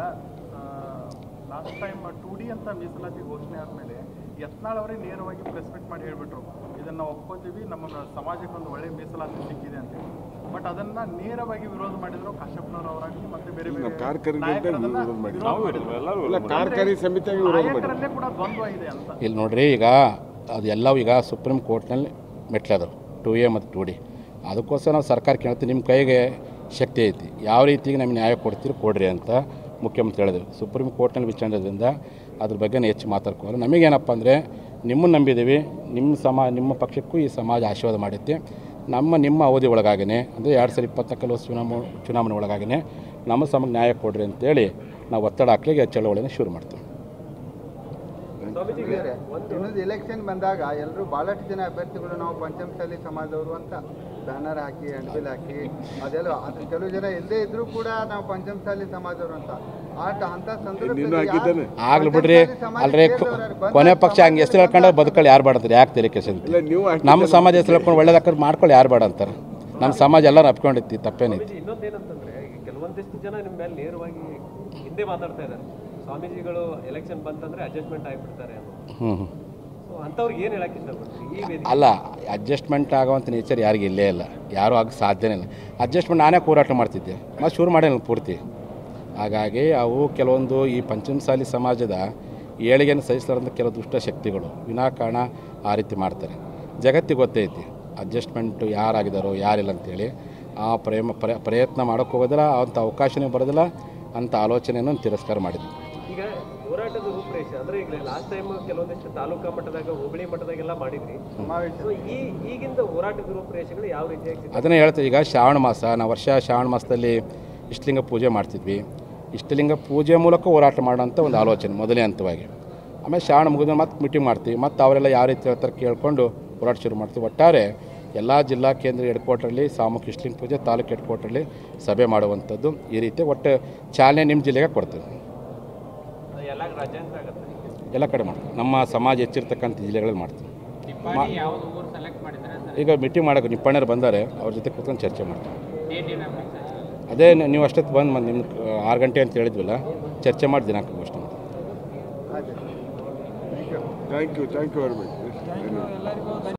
ಲಾಸ್ಟ್ ಟೈಮ್ ಟು ಡಿ ಅಂತ ಮೀಸಲಾತಿ ಘೋಷಣೆ ಆದಮೇಲೆ ಯತ್ನಾಳ್ ಅವರೇ ನೇರವಾಗಿ ಪ್ರೆಸ್ ಮೀಟ್ ಮಾಡಿ ಹೇಳ್ಬಿಟ್ರು ಇದನ್ನ ಒಪ್ಕೋತೀವಿ ನಮ್ಮ ಸಮಾಜಕ್ಕೆ ಒಂದು ಒಳ್ಳೆ ಮೀಸಲಾತಿ ಸಿಕ್ಕಿದೆ ಅಂತ ಬಟ್ ಅದನ್ನ ನೇರವಾಗಿ ವಿರೋಧ ಮಾಡಿದ್ರು ಕಾಶ್ಯಪ್ನವ್ರು ಅವರಾಗಲಿ ಮತ್ತೆ ಬೇರೆ ಬೇರೆ ನಮ್ಮ ಕಾರ್ಯಕರ್ತರಿಗೆ ನಾಯಕರು ಅದನ್ನ ವಿರೋಧ ಮಾಡಿದ್ರು. ವಿರೋಧ ಮಾಡಿದ್ರು. ಇಲ್ಲ ಕಾರ್ಯಕಾರಿ ಸಮಿತಿಯಾಗಿ ವಿರೋಧ ಮಾಡಿ ನಾಯಕರಲ್ಲೇ ಕೂಡ ದ್ವಂದ್ವ ಇದೆ ಅಂತ ಇಲ್ಲಿ ನೋಡ್ರಿ ಈಗ ಅದೆಲ್ಲವೂ ಈಗ ಸುಪ್ರೀಂ ಕೋರ್ಟ್ನಲ್ಲಿ ಮೆಟ್ಲದವು ಟು ಎ ಮತ್ತು ಟು ಡಿ ಅದಕ್ಕೋಸ್ಕರ ನಾವು ಸರ್ಕಾರ ಕೇಳ್ತೀವಿ ನಿಮ್ಮ ಕೈಗೆ ಶಕ್ತಿ ಐತಿ ಯಾವ ರೀತಿಗೆ ನಮಗೆ ನ್ಯಾಯ ಕೊಡ್ತೀರಿ ಕೊಡ್ರಿ ಅಂತ ಮುಖ್ಯಮಂತ್ರಿ ಹೇಳಿದ್ರು ಸುಪ್ರೀಂ ಕೋರ್ಟ್ನಲ್ಲಿ ವಿಚಾರಣೆ ಇರೋದ್ರಿಂದ ಅದ್ರ ಬಗ್ಗೆ ಹೆಚ್ಚು ಮಾತಾಡ್ಕೋಲ್ಲ ನಮಗೇನಪ್ಪ ಅಂದರೆ ನಿಮ್ಮನ್ನು ನಂಬಿದ್ದೀವಿ ನಿಮ್ಮ ಸಮ ನಿಮ್ಮ ಪಕ್ಷಕ್ಕೂ ಈ ಸಮಾಜ ಆಶೀರ್ವಾದ ಮಾಡೈತಿ ನಮ್ಮ ನಿಮ್ಮ ಅವಧಿ ಒಳಗಾಗಿನೇ ಅಂದರೆ ಎರಡು ಸಾವಿರದ ಇಪ್ಪತ್ನಾಲ್ಕಲ್ಲಿ ಚುನಾವಣೆ ಚುನಾವಣೆ ಒಳಗಾಗಿನೇ ನಮ್ಮ ಸಮ ನ್ಯಾಯ ಕೊಡ್ರಿ ಅಂತೇಳಿ ನಾವು ಒತ್ತಡ ಹಾಕ್ಲಿಕ್ಕೆ ಚಳವಳಿನ ಶುರು ಮಾಡ್ತೀವಿ ಸ್ವಾಮೀಜಿಗೆ ಒಂದು ಇನ್ನೊಂದು ಎಲೆಕ್ಷನ್ ಬಂದಾಗ ಎಲ್ಲರೂ ಭಾಳಷ್ಟು ಜನ ಅಭ್ಯರ್ಥಿಗಳು ನಾವು ಪಂಚಮಸಾಲಿ ಸಮಾಜದವರು ಅಂತ ಬ್ಯಾನರ್ ಹಾಕಿ ಹ್ಯಾಂಡ್ಬಿಲ್ ಹಾಕಿ ಅದೆಲ್ಲ ಅದು ಕೆಲವು ಜನ ಎಲ್ಲೇ ಇದ್ರೂ ಕೂಡ ನಾವು ಪಂಚಮಸಾಲಿ ಸಮಾಜದವರು ಅಂತ ಆಟ ಅಂತ ನೀನು ಹಾಕಿದ್ದಾನೆ? ಆಗ್ಲಿ ಬಿಡ್ರಿ ಅಲ್ರಿ ಕೊನೆ ಪಕ್ಷ ಹಂಗೆ ಹೆಸರು ಹೇಳ್ಕೊಂಡ್ರೆ ಬದುಕಲ್ಲಿ ಯಾರು ಬಾಡಂತಾರೆ ಯಾಕೆ ತೆರೆ ಕೆಸಂತ ಇಲ್ಲ ನೀವು ನಮ್ಮ ಸಮಾಜ ಹೆಸರು ಹೇಳ್ಕೊಂಡು ಒಳ್ಳೇದಾಕರ್ ಮಾಡ್ಕೊಳ್ಳಿ ಯಾರು ಬೇಡ ಅಂತಾರೆ ನಮ್ಮ ಸಮಾಜ ಎಲ್ಲರೂ ಅಪ್ಕೊಂಡಿತ್ತು ತಪ್ಪೇನೈತಿ ಸ್ವಾಮೀಜಿ ಇನ್ನೊಂದೇನಂತಂದ್ರೆ ಈಗ ಕೆಲವೊಂದಿಷ್ಟು ಜನ ನಿಮ್ಮ ಮೇಲೆ ನೇರವಾಗಿ ಹಿಂದೆ ಮಾತಾಡ್ತಾ ಇದ್ದಾರೆ ಸ್ವಾಮೀಜಿಗಳು ಎಲೆಕ್ಷನ್ ಬಂತಂದ್ರೆ ಅಡ್ಜಸ್ಟ್ಮೆಂಟ್ ಆಗಿಬಿಡ್ತಾರೆ ಅನ್ನೋ ಹ್ಞೂ ಹ್ಞೂ ಸೊ ಅಂಥವ್ರಿಗೆ ಏನು ಹೇಳಕ್ಕೆ ಇಷ್ಟಪಡ್ತೀರಿ ಈ ವೇದಿಕೆ ಅಲ್ಲ ಅಡ್ಜಸ್ಟ್ಮೆಂಟ್ ಆಗುವಂಥ ನೇಚರ್ ಯಾರಿಗೂ ಇಲ್ಲೇ ಇಲ್ಲ ಯಾರೂ ಆಗ ಸಾಧ್ಯನೇ ಇಲ್ಲ ಅಡ್ಜಸ್ಟ್ಮೆಂಟ್ ನಾನೇ ಹೋರಾಟ ಮಾಡ್ತಿದ್ದೆ ಮತ್ತು ಶುರು ಮಾಡಿಲ್ಲ ಪೂರ್ತಿ ಹಾಗಾಗಿ ಅವು ಕೆಲವೊಂದು ಈ ಪಂಚಮಸಾಲಿ ಸಮಾಜದ ಏಳಿಗೆಯನ್ನು ಸಹಿಸಲಾರಂಥ ಕೆಲವು ದುಷ್ಟ ಶಕ್ತಿಗಳು ವಿನಾಕಾರಣ ಆ ರೀತಿ ಮಾಡ್ತಾರೆ ಜಗತ್ತಿಗೆ ಗೊತ್ತೈತಿ ಅಡ್ಜಸ್ಟ್ಮೆಂಟು ಯಾರಾಗಿದ್ದಾರೋ ಯಾರಿಲ್ಲ ಅಂತೇಳಿ ಆ ಪ್ರೇಮ ಪ್ರ ಪ್ರಯತ್ನ ಮಾಡೋಕ್ಕೆ ಹೋಗೋದಿಲ್ಲ ಅಂಥ ಅವಕಾಶನೇ ಬರೋದಿಲ್ಲ ಅಂಥ ಆಲೋಚನೆಯನ್ನು ತಿರಸ್ಕಾರ ಮಾಡಿದ್ವಿ ಈಗ ಹೋರಾಟದ ರೂಪರೇಷೆ ಅಂದ್ರೆ ಈಗ ಲಾಸ್ಟ್ ಟೈಮ್ ಕೆಲವೊಂದಿಷ್ಟು ತಾಲೂಕಾ ಮಟ್ಟದಾಗ ಹೋಬಳಿ ಮಟ್ಟದಾಗೆಲ್ಲ ಮಾಡಿದ್ರಿ ಸಮಾವೇಶ ಸೊ ಈ ಈಗಿಂದ ಹೋರಾಟದ ರೂಪರೇಷೆಗಳು ಯಾವ ರೀತಿಯಾಗಿ ಸಿಗ್ತವೆ? ಅದನ್ನೇ ಹೇಳ್ತೀವಿ ಈಗ ಶ್ರಾವಣ ಮಾಸ ನಾವು ವರ್ಷ ಶ್ರಾವಣ ಮಾಸದಲ್ಲಿ ಇಷ್ಟಲಿಂಗ ಪೂಜೆ ಮಾಡ್ತಿದ್ವಿ ಇಷ್ಟಲಿಂಗ ಪೂಜೆ ಮೂಲಕ ಹೋರಾಟ ಮಾಡೋಂಥ ಒಂದು ಆಲೋಚನೆ ಮೊದಲೇ ಹಂತವಾಗಿ ಆಮೇಲೆ ಶ್ರಾವಣ ಮುಗಿದ ಮತ್ತೆ ಮೀಟಿಂಗ್ ಮಾಡ್ತೀವಿ ಮತ್ತು ಅವರೆಲ್ಲ ಯಾವ ರೀತಿ ಹೇಳ್ತಾರೆ ಕೇಳ್ಕೊಂಡು ಹೋರಾಟ ಶುರು ಮಾಡ್ತೀವಿ ಒಟ್ಟಾರೆ ಎಲ್ಲ ಜಿಲ್ಲಾ ಕೇಂದ್ರ ಹೆಡ್ ಕ್ವಾರ್ಟ್ರಲ್ಲಿ ಸಾಮೂಹಿಕ ಇಷ್ಟಲಿಂಗ ಪೂಜೆ ತಾಲೂಕು ಹೆಡ್ ಕ್ವಾರ್ಟ್ರಲ್ಲಿ ಸಭೆ ಮಾಡುವಂಥದ್ದು ಈ ರೀತಿ ಒಟ್ಟು ಚಾಲನೆ ನಿಮ್ಮ ಜಿಲ್ಲೆಗೆ ಕೊಡ್ತೀವಿ ಎಲ್ಲ ರಾಜ್ಯಾಂತರ ಆಗುತ್ತೆ ಎಲ್ಲ ಕಡೆ ಮಾಡ್ತೀವಿ ನಮ್ಮ ಸಮಾಜ ಹೆಚ್ಚಿರ್ತಕ್ಕಂಥ ಜಿಲ್ಲೆಗಳಲ್ಲಿ ಮಾಡ್ತೀವಿ ನಿಪ್ಪಾಣಿ ಯಾವ್ದು ಊರು ಸೆಲೆಕ್ಟ್ ಮಾಡಿದ್ದಾರೆ ಸರ್ ಈಗ ಮೀಟಿಂಗ್ ಮಾಡೋಕೆ ನಿಪ್ಪಣ್ಣರು ಬಂದರೆ ಅವ್ರ ಜೊತೆ ಕೂತ್ಕೊಂಡು ಚರ್ಚೆ ಮಾಡ್ತೀವಿ ಡೇಟ್ ಏನು ಫಿಕ್ಸ್ ಆಗಿದೆ ಅದೇ ನ- ನೀವು ಅಷ್ಟೊತ್ತು ಬಂದು ಮತ್ತೆ ನಿಮ್ಗೆ ಆರು ಗಂಟೆ ಅಂತ ಹೇಳಿದ್ವಲ್ಲ ಚರ್ಚೆ ಮಾಡಿ ದಿನಾಂಕ ಘೋಷಣೆ ಮಾಡ್ತೀವಿ ಆಯ್ತು thank you thank you very much